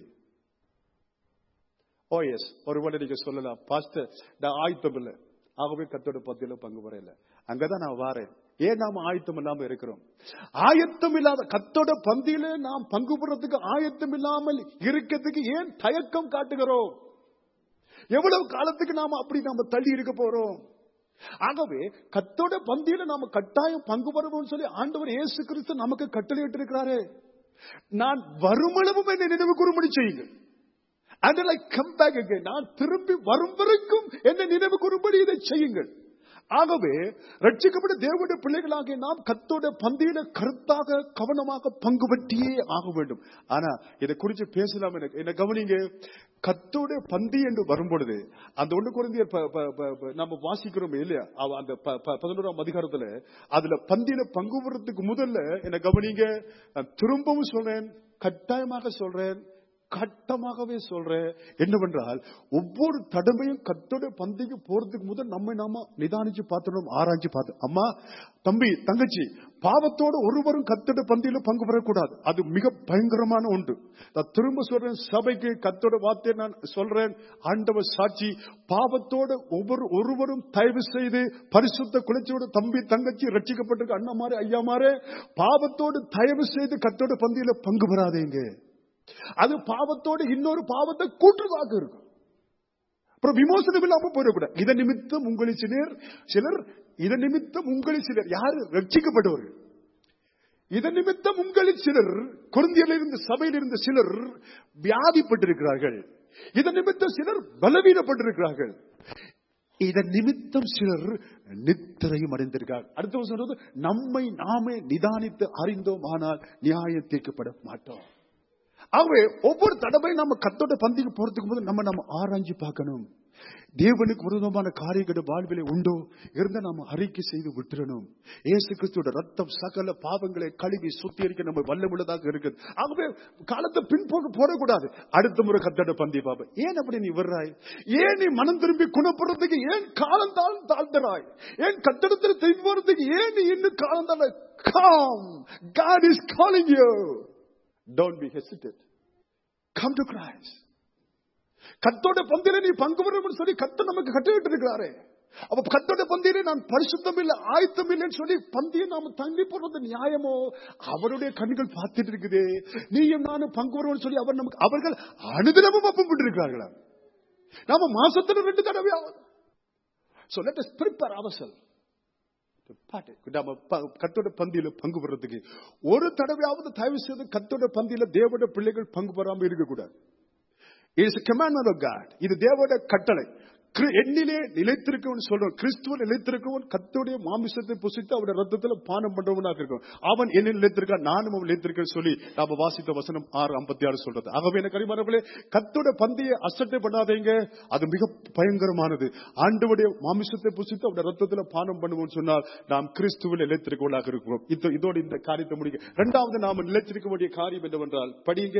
ஓ எஸ் ஒருவேளை நீங்க சொல்லலாம் பாஸ்டர் நான் ஆயத்தம் இல்லை ஆகவே கத்தோட பத்தியில பங்கு பெறல அங்கதான் நான் வாரேன் ஏன் நாம ஆயத்தம் இல்லாம இருக்கிறோம் ஆயத்தம் இல்லாத கத்தோட பந்தியில நாம் பங்கு பெறத்துக்கு ஆயத்தம் இல்லாமல் இருக்கிறதுக்கு ஏன் தயக்கம் காட்டுகிறோம் எவ்வளவு காலத்துக்கு நாம அப்படி நாம தள்ளி இருக்க போறோம் ஆகவே கத்தோட பந்தியில நாம கட்டாயம் பங்கு பெறுவோம் சொல்லி ஆண்டவர் இயேசு கிறிஸ்து நமக்கு கட்டளையிட்டு இருக்கிறாரு நான் வருமளவும் என்னை நினைவு கூறும்படி செய்யுங்கள் and I come back again நான் திரும்பி வரும் வரைக்கும் என்னை நினைவு கூறும்படி இதை செய்யுங்கள் ஆகவே ரட்சிக்கப்பட்ட தேவனுடைய பிள்ளைகளாகிய நாம் கத்தோட பந்தியில கருத்தாக கவனமாக பங்கு பற்றியே ஆக வேண்டும் ஆனா இதை குறித்து பேசலாம் எனக்கு என்ன கவனிங்க கத்தோட பந்தி என்று வரும்பொழுது அந்த ஒண்ணு குறைந்த நம்ம வாசிக்கிறோம் இல்லையா அவ அந்த ப- ப- பதினோராம் அதிகாரத்துல அதுல பந்தியில பங்கு பெறத்துக்கு முதல்ல என்ன கவனிங்க நான் திரும்பவும் சொல்றேன் கட்டாயமாக சொல்றேன் கட்டமாகவே சொல்றேன் என்னவென்றால் ஒவ்வொரு தடவையும் கத்தோட பந்திக்கு போறதுக்கு முதல் நம்ம நாம நிதானிச்சு பார்த்துடணும் ஆராய்ச்சி பார்த்து அம்மா தம்பி தங்கச்சி பாவத்தோட ஒருவரும் கத்தோட பந்தியில பங்கு பெறக்கூடாது அது மிக பயங்கரமான ஒன்று நான் திரும்ப சொல்றேன் சபைக்கு கத்தோட வார்த்தையை நான் சொல்றேன் ஆண்டவர் சாட்சி பாவத்தோட ஒவ்வொரு ஒருவரும் தயவு செய்து பரிசுத்த குளிர்ச்சியோட தம்பி தங்கச்சி ரட்சிக்கப்பட்டிருக்க அண்ணா மாறு ஐயா மாறு பாவத்தோடு தயவு செய்து கத்தோட பந்தியில பங்கு பெறாதீங்க அது பாவத்தோடு இன்னொரு பாவத்தை கூற்றுவாக இருக்கும் அப்புறம் விமோசனம் இல்லாம போயிடக்கூடாது இதன் நிமித்தம் உங்களில் சிலர் சிலர் இதன் நிமித்தம் உங்களில் சிலர் யாரு ரட்சிக்கப்பட்டவர்கள் இதன் நிமித்தம் உங்களில் சிலர் குழந்தையில் இருந்த சபையில் இருந்த சிலர் வியாதிப்பட்டிருக்கிறார்கள் இதன் நிமித்தம் சிலர் பலவீனப்பட்டிருக்கிறார்கள் இதன் நிமித்தம் சிலர் நித்திரையும் அடைந்திருக்கார் அடுத்த சொல்றது நம்மை நாமே நிதானித்து அறிந்தோம் ஆனால் நியாயம் தீர்க்கப்பட மாட்டோம் ஆகவே ஒவ்வொரு தடவை நம்ம கத்தோட பந்திக்கு போறதுக்கு போது நம்ம நம்ம ஆராய்ஞ்சு பார்க்கணும் தேவனுக்கு விரோதமான காரியங்கள் வாழ்விலே உண்டோ இருந்தா நாம அறிக்கை செய்து விட்டுறணும் ஏசு கிறிஸ்துவோட ரத்தம் சகல பாவங்களை கழுவி சுத்திகரிக்க நம்ம வல்லமுள்ளதாக இருக்குது ஆகவே காலத்தை பின்போக்கு போடக்கூடாது அடுத்த முறை கத்தோட பந்தி பாபா ஏன் அப்படி நீ வர்றாய் ஏன் நீ மனம் திரும்பி குணப்படுறதுக்கு ஏன் காலம் தாழ் தாழ்ந்தராய் ஏன் கத்தடத்தில் திரும்பி போறதுக்கு ஏன் நீ இன்னும் காலம் தாழ come God is calling you Don't be hesitant. Come to Christ. கத்தோட பந்தியில நீ பங்கு பெறணும்னு சொல்லி கத்த நமக்கு கட்டுக்கிட்டு இருக்கிறாரே அப்ப கத்தோட பந்தியில நான் பரிசுத்தம் இல்லை ஆயத்தம் இல்லைன்னு சொல்லி பந்தியை நாம தள்ளி போடுறது நியாயமோ அவருடைய கண்கள் பார்த்துட்டு இருக்குதே நீயும் நானும் பங்கு வருவோம்னு சொல்லி அவர் நமக்கு அவர்கள் அனுதினமும் அப்பம் விட்டிருக்கிறார்களா நாம மாசத்துல ரெண்டு தடவை ஆகும் So let us prepare ourselves. பாட்டு நாம ப- கத்தோட பந்தியில பங்கு பெறதுக்கு ஒரு தடவையாவது தயவு செய்து கத்தோட பந்தியில தேவட பிள்ளைகள் பங்கு பெறாம இருக்கக்கூடாது இட்ஸ் commandment of God இது தேவட கட்டளை கிரி- என்னிலே நிலைத்திருக்கவன் சொல்றோம் கிறிஸ்துவ நிலைத்திருக்கவன் கத்தோடைய மாமிசத்தை புசித்து அவருடைய ரத்தத்துல பானம் பண்றவனாக இருக்கும் அவன் என்ன நிலைத்திருக்கான் நானும் அவன் நிலைத்திருக்கேன் சொல்லி நாம வாசித்த வசனம் ஆறு ஐம்பத்தி ஆறு சொல்றது ஆகவே எனக்கு அறிமானவர்களே கத்தோட பந்தியை அசட்டை பண்ணாதீங்க அது மிக பயங்கரமானது ஆண்டவருடைய மாமிசத்தை புசித்து அவருடைய ரத்தத்துல பானம் பண்ணுவோம் சொன்னால் நாம் கிறிஸ்துவில் நிலைத்திருக்கவர்களாக இருக்கிறோம் இது- இதோடு இந்த காரியத்தை முடிக்க இரண்டாவது நாம நிலைத்திருக்க வேண்டிய காரியம் என்னவென்றால் படிங்க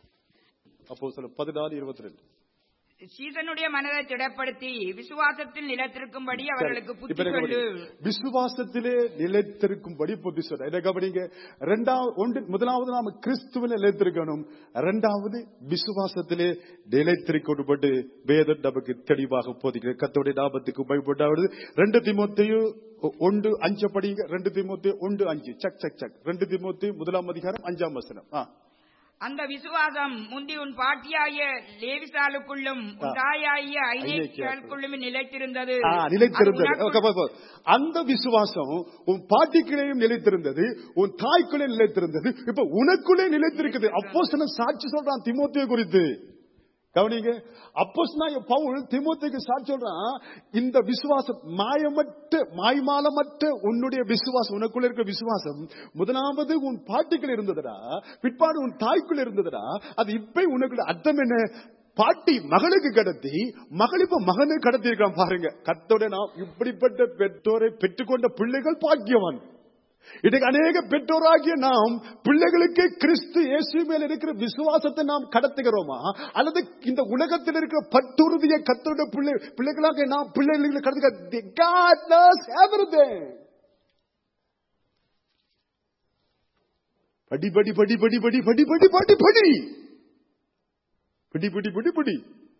அப்போ சொல்ல பதினாலு இருபத்தி ரெண்டு சீசனுடைய மனதை திடப்படுத்தி விசுவாசத்தில் நிலத்திருக்கும்படி அவர்களுக்கு இப்ப புத்தி என்ன கொண்டு கவனிங்க? விசுவாசத்திலே நிலைத்திருக்கும்படி புத்தி சொல்ற என்ன கவனிங்க இரண்டாவது ஒன்று முதலாவது நாம கிறிஸ்துவில் நிலைத்திருக்கணும் இரண்டாவது விசுவாசத்திலே நிலைத்திருக்கொண்டு வேதம் நமக்கு தெளிவாக போதிக்கிறது கத்தோடைய லாபத்துக்கு பயப்படாவது ரெண்டு திமுத்தையும் ஒன்று அஞ்சு படிங்க ரெண்டு திமுத்தி ஒன்று அஞ்சு சக் சக் சக் ரெண்டு திமுத்தி முதலாம் அதிகாரம் அஞ்சாம் வசனம் ஆ. அந்த விசுவாசம் முந்தி உன் பாட்டியாகிய லேவிசாலுக்குள்ளும் உன் ஆ. தாயாகிய ஐநேக்கியாருக்குள்ளும் ஐநேக்கியாருக்குள்ளும் நிலைத்திருந்தது ஆ, நிலைத்திருந்தது அது உனக்கு- ஓகே, போ, போ. அந்த விசுவாசம் உன் பாட்டிக்குள்ளேயும் நிலைத்திருந்தது உன் தாய்க்குள்ளே நிலைத்திருந்தது இப்ப உனக்குள்ளே நிலைத்திருக்குது அப்போ சாட்சி சொல்றான் திமோத்திய குறித்து கவனிங்க அப்போ பவுல் திமோத்திக்கு சாட்சி சொல்றான் இந்த விசுவாசம் மாயமற்ற மாய்மாலமற்ற உன்னுடைய விசுவாசம் உனக்குள்ள இருக்க விசுவாசம் முதலாவது உன் பாட்டிக்குள்ள இருந்ததுடா பிற்பாடு உன் தாய்க்குள்ள இருந்ததுடா அது இப்ப உனக்குள்ள அர்த்தம் என்ன பாட்டி மகளுக்கு கடத்தி மகள் இப்ப மகனுக்கு கடத்தி இருக்கான் பாருங்க கத்தோட நாம் இப்படிப்பட்ட பெற்றோரை பெற்றுக்கொண்ட பிள்ளைகள் பாக்கியவான் இன்னைக்கு அநேக பெற்றோராகிய நாம் பிள்ளைகளுக்கு கிறிஸ்து இயேசு மேல் இருக்கிற விசுவாசத்தை நாம் கடத்துகிறோமா அல்லது இந்த உலகத்தில் இருக்கிற பட்டுறுதிய கத்தோட பிள்ளை பிள்ளைகளாக நாம் பிள்ளைகளை கடத்துக God knows everything. படி படி படி படி படி படி படி படி படி படி படி படி படி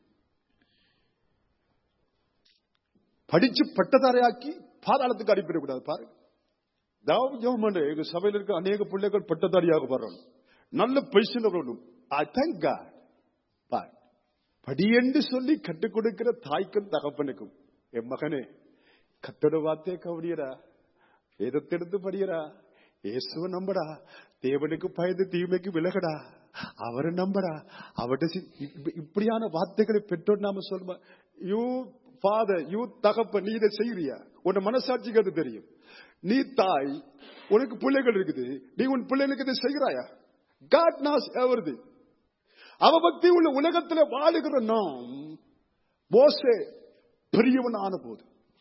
படிச்சு பட்டதாரையாக்கி பாதாளத்துக்கு அனுப்பிடக்கூடாது பாருங்க தாவ ஜெபம் பண்ணு எங்க சபையில் இருக்க அநேக பிள்ளைகள் பட்டதாரியாக வரணும் நல்ல பொசிஷன் வரணும் ஐ தேங்க் காட் பார் படி என்று சொல்லி கற்றுக் கொடுக்கிற தாய்க்கும் தகப்பனுக்கும் என் மகனே கத்தோட வார்த்தையை கவனியடா வேதத்தெடுத்து படியடா இயேசுவ நம்படா தேவனுக்கு பயந்து தீமைக்கு விலகடா அவரை நம்படா அவர்கிட்ட சி- இப்ப- இப்படியான வார்த்தைகளை பெற்றோர் நாம சொல்லுமா யூ ஃபாதர் யூ தகப்ப நீ இதை செய்யறியா உன் மனசாட்சிக்கு அது தெரியும் நீ தாய் உனக்கு பிள்ளைகள் இருக்குது நீ உன் பிள்ளைகளுக்கு இதை செய்கிறாயா காட் நாஸ் எவர்தி அவபக்தி உள்ள உலகத்தில் வாழுகிற நாம் மோசே பெரியவன் ஆன போது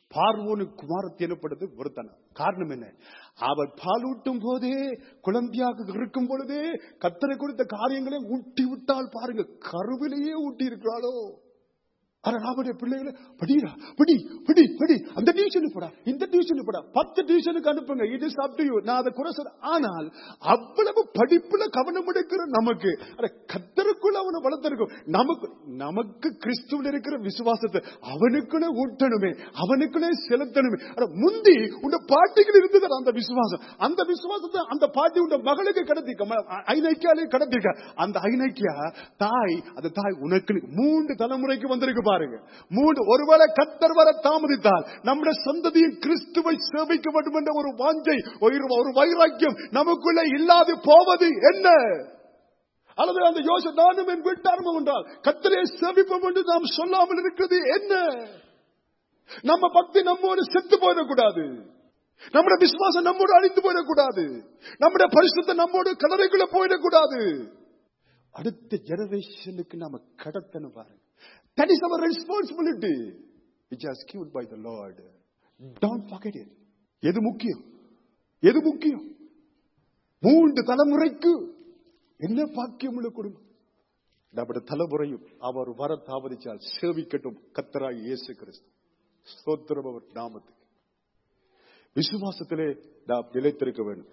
பார்வோனு குமாரத்தி எனப்படுது ஒருத்தன காரணம் என்ன அவர் பாலூட்டும் போதே குழந்தையாக இருக்கும் பொழுதே கத்தரை குறித்த காரியங்களை ஊட்டி விட்டால் பாருங்க கருவிலேயே ஊட்டி இருக்கிறாளோ ஆனா நம்முடைய பிள்ளைகளை படிடா படி படி படி அந்த டியூஷனுக்கு போடா இந்த டியூஷனுக்கு போடா பத்து டியூஷனுக்கு அனுப்புங்க இது சாப்பிட்டு நான் அதை குறை சொல்ல ஆனால் அவ்வளவு படிப்புல கவனம் எடுக்கிற நமக்கு அட கத்தருக்குள்ள அவனை வளர்த்திருக்கும் நமக்கு நமக்கு கிறிஸ்துவில் இருக்கிற விசுவாசத்தை அவனுக்குள்ள ஊட்டணுமே அவனுக்குள்ளே செலுத்தணுமே அட முந்தி உண்ட பாட்டிகள் இருந்தது அந்த விசுவாசம் அந்த விசுவாசத்தை அந்த பாட்டி உண்ட மகளுக்கு கடத்திக்க ஐநைக்கியாலே கடத்திருக்க அந்த ஐநைக்கியா தாய் அந்த தாய் உனக்கு மூன்று தலைமுறைக்கு வந்திருக்கு பாருங்க மூன்று ஒருவேளை கத்தர் வர தாமதித்தால் நம்முடைய சந்ததியின் கிறிஸ்துவை சேவிக்க வேண்டும் என்ற ஒரு வாஞ்சை ஒரு ஒரு வைராக்கியம் நமக்குள்ள இல்லாது போவது என்ன அல்லது அந்த யோசனை நானும் என் வீட்டாரமும் என்றால் கத்தரை சேவிப்போம் என்று நாம் சொல்லாமல் இருக்கிறது என்ன நம்ம பக்தி நம்மோடு செத்து போயிடக்கூடாது நம்முடைய விசுவாசம் நம்மோடு அழிந்து போயிடக்கூடாது நம்முடைய பரிசுத்த நம்மோடு கலரைக்குள்ள போயிடக்கூடாது அடுத்த ஜெனரேஷனுக்கு நாம கடத்தணும் பாருங்க That is our responsibility, which is given by the Lord. Don't forget it. எது முக்கியம் எது முக்கியம் மூன்று தலைமுறைக்கு என்ன பாக்கியம் உள்ள குடும்பம் நம்முடைய தலைமுறையும் அவர் வர தாமதிச்சால் சேவிக்கட்டும் கத்தராய் இயேசு கிறிஸ்து ஸ்தோத்திரம் அவர் நாமத்துக்கு விசுவாசத்திலே நாம் நிலைத்திருக்க வேண்டும்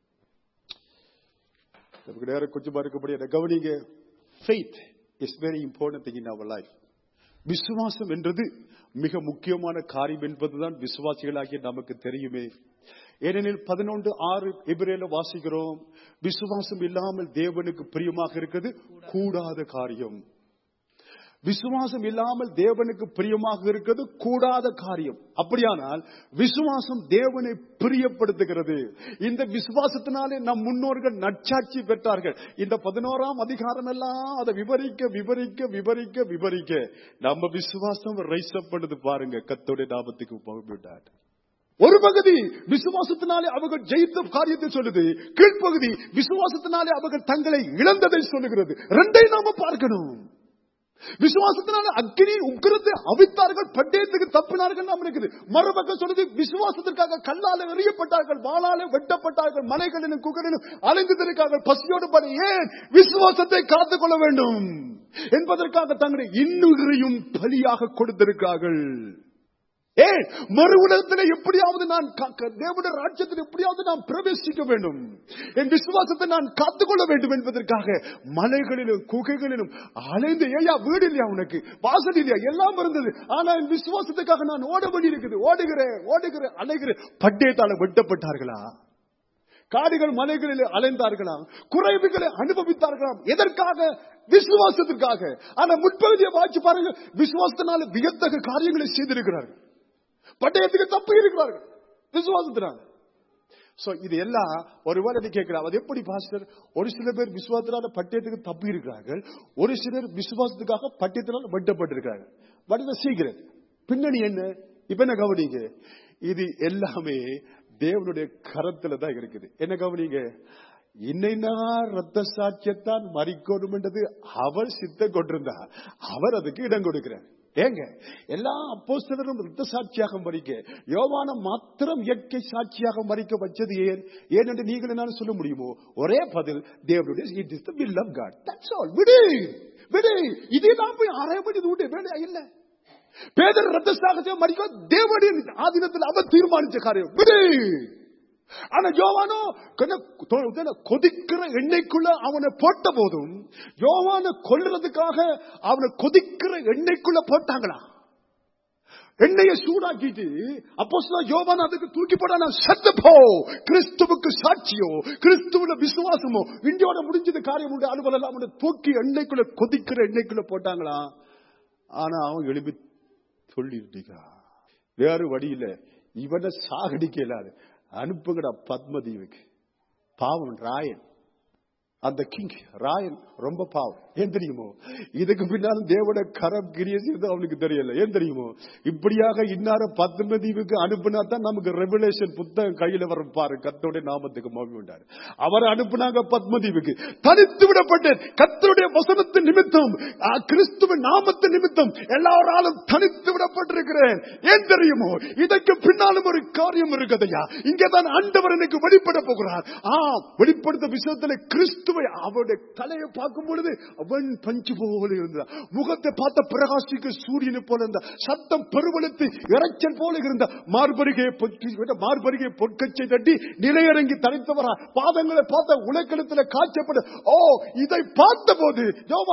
நமக்கு நேரம் கொஞ்சமா இருக்கபடி என்ன கவனிங்க faith is very important thing in our life விசுவாசம் என்றது மிக முக்கியமான காரியம் என்பதுதான் விசுவாசிகளாகிய நமக்கு தெரியுமே ஏனெனில் பதினொன்று ஆறு எபிரேல வாசிக்கிறோம் விசுவாசம் இல்லாமல் தேவனுக்கு பிரியமாக இருக்கிறது கூடாத காரியம் விசுவாசம் இல்லாமல் தேவனுக்கு பிரியமாக இருக்கிறது கூடாத காரியம் அப்படியானால் விசுவாசம் தேவனை பிரியப்படுத்துகிறது இந்த விசுவாசத்தினாலே நம் முன்னோர்கள் நற்சாட்சி பெற்றார்கள் இந்த பதினோராம் அதிகாரம் எல்லாம் அதை விவரிக்க விவரிக்க விவரிக்க விவரிக்க நம்ம விசுவாசம் ரைசப் பண்ணுது பாருங்க கத்தோடைய நாமத்துக்கு போய்விட்டார் ஒரு பகுதி விசுவாசத்தினாலே அவர்கள் ஜெயித்த காரியத்தை சொல்லுது கீழ்ப்பகுதி விசுவாசத்தினாலே அவர்கள் தங்களை இழந்ததை சொல்லுகிறது ரெண்டை நாம பார்க்கணும் விசுவாசத்தினால அக்னி உக்கிரத்தை அவித்தார்கள் பட்டயத்துக்கு தப்பினார்கள் நாம் இருக்குது மறுபக்கம் சொல்லுது விசுவாசத்திற்காக கல்லால எறியப்பட்டார்கள் வாளால வெட்டப்பட்டார்கள் மலைகளிலும் குகரிலும் அலைந்ததற்காக பசியோடு பட ஏன் விசுவாசத்தை காத்துக் கொள்ள வேண்டும் என்பதற்காக தங்களை இன்னுயிரையும் பலியாக கொடுத்திருக்கார்கள் ஏன் மறு உலகத்தில் எப்படியாவது நான் தேவனுடைய ராஜ்யத்தில் எப்படியாவது நான் பிரவேசிக்க வேண்டும் என் விசுவாசத்தை நான் காத்துக்கொள்ள வேண்டும் என்பதற்காக மலைகளிலும் குகைகளிலும் அலைந்து ஏயா வீடு இல்லையா உனக்கு வாசல் இல்லையா எல்லாம் இருந்தது ஆனா என் விசுவாசத்துக்காக நான் ஓட வேண்டி இருக்குது ஓடுகிறேன் ஓடுகிறேன் அலைகிறேன் பட்டயத்தால வெட்டப்பட்டார்களா காடுகள் மலைகளில் அலைந்தார்களாம் குறைவுகளை அனுபவித்தார்களாம் எதற்காக விசுவாசத்திற்காக ஆனா முற்பகுதியை வாட்சி பாருங்க விசுவாசத்தினால வியத்தக காரியங்களை செய்திருக்கிறார்கள் பட்டயத்துக்கு தப்பு இருக்கிறார்கள் விசுவாசத்தினால சோ இது எல்லாம் ஒருவேளை நீ கேட்கலாம் அது எப்படி பாஸ்டர் ஒரு சில பேர் விசுவாசத்தினால பட்டயத்துக்கு தப்பி இருக்கிறார்கள் ஒரு சிலர் விசுவாசத்துக்காக பட்டயத்தினால் வெட்டப்பட்டிருக்கிறார்கள் பட் இதை சீக்கிரம் பின்னணி என்ன இப்ப என்ன கவனிங்க இது எல்லாமே தேவனுடைய கரத்துல தான் இருக்குது என்ன கவனிங்க இன்னைனா ரத்த சாட்சியத்தான் மறிக்கணும் என்றது அவர் சித்தம் கொண்டிருந்தார் அவர் அதுக்கு இடம் கொடுக்கிறார் ஏங்க எல்லா அப்போஸ்தலரும் ரத்த சாட்சியாக மறிக்க யோவானம் மாத்திரம் இயற்கை சாட்சியாக மறிக்க வச்சது ஏன் ஏன் என்று நீங்கள் என்னால சொல்ல முடியுமோ ஒரே பதில் தேவனுடைய it is the will of God that's all விடு விடு இதேதான் போய் ஆராய வேண்டியது உண்டு வேலையா இல்ல பேதர் ரத்த சாகசியம் மறிக்க தேவனுடைய ஆதீனத்தில் அவர் தீர்மானிச்ச காரியம் விடு ஆனா யோவானோ கொதிக்கிற எண்ணெய்க்குள்ள அவனை போட்ட போதும் யோவான கொல்றதுக்காக அவனை கொதிக்கிற எண்ணெய்க்குள்ள போட்டாங்களா எண்ணெயை சூடாக்கிட்டு அப்போ யோவான் அதுக்கு தூக்கி போட செத்து போ கிறிஸ்துவுக்கு சாட்சியோ கிறிஸ்துவுல விசுவாசமோ இந்தியோட முடிஞ்சது காரியம் உண்டு அலுவலம் அவனை தூக்கி எண்ணெய்க்குள்ள கொதிக்கிற எண்ணெய்க்குள்ள போட்டாங்களா ஆனா அவன் எழுப்பி சொல்லி வேறு வழியில இவனை சாகடிக்க இல்லாது அனுப்புங்கடா பத்மதீவுக்கு பாவம் ராயன் அந்த கிங் ராயன் ரொம்ப பாவம் ஏன் தெரியுமோ இதுக்கு பின்னால் தேவட கரம் கிரிய செய்து அவனுக்கு தெரியல ஏன் தெரியுமோ இப்படியாக இன்னார பத்து தீவுக்கு அனுப்புனா தான் நமக்கு ரெவலேஷன் புத்தகம் கையில வரும் பாரு கத்தோடைய நாமத்துக்கு மகிழ்வு உண்டாரு அவர் அனுப்புனாங்க பத்மதீவுக்கு தனித்து விடப்பட்டேன் கத்தருடைய வசனத்தின் நிமித்தம் ஆ, கிறிஸ்துவின் நாமத்தின் நிமித்தம் எல்லாராலும் தனித்து விடப்பட்டிருக்கிறேன் ஏன் தெரியுமோ இதற்கு பின்னாலும் ஒரு காரியம் இருக்குதையா இங்கேதான் ஆண்டவர் எனக்கு வெளிப்பட போகிறார் ஆ வெளிப்படுத்த விஷயத்துல கிறிஸ்துவை அவருடைய தலையை பார்க்கும் பொழுது அவன் பஞ்சு போல இருந்தார் முகத்தை பார்த்த பிரகாசிக்க சூரியனை போல இருந்தார் சத்தம் பெருவெளுத்து இறைச்சல் போல இருந்த மார்பருகே மார்பருகே பொற்கச்சை தட்டி நிலையிறங்கி தனித்தவரா பாதங்களை பார்த்த உலக்கணத்துல காய்ச்சப்பட ஓ இதை பார்த்த போது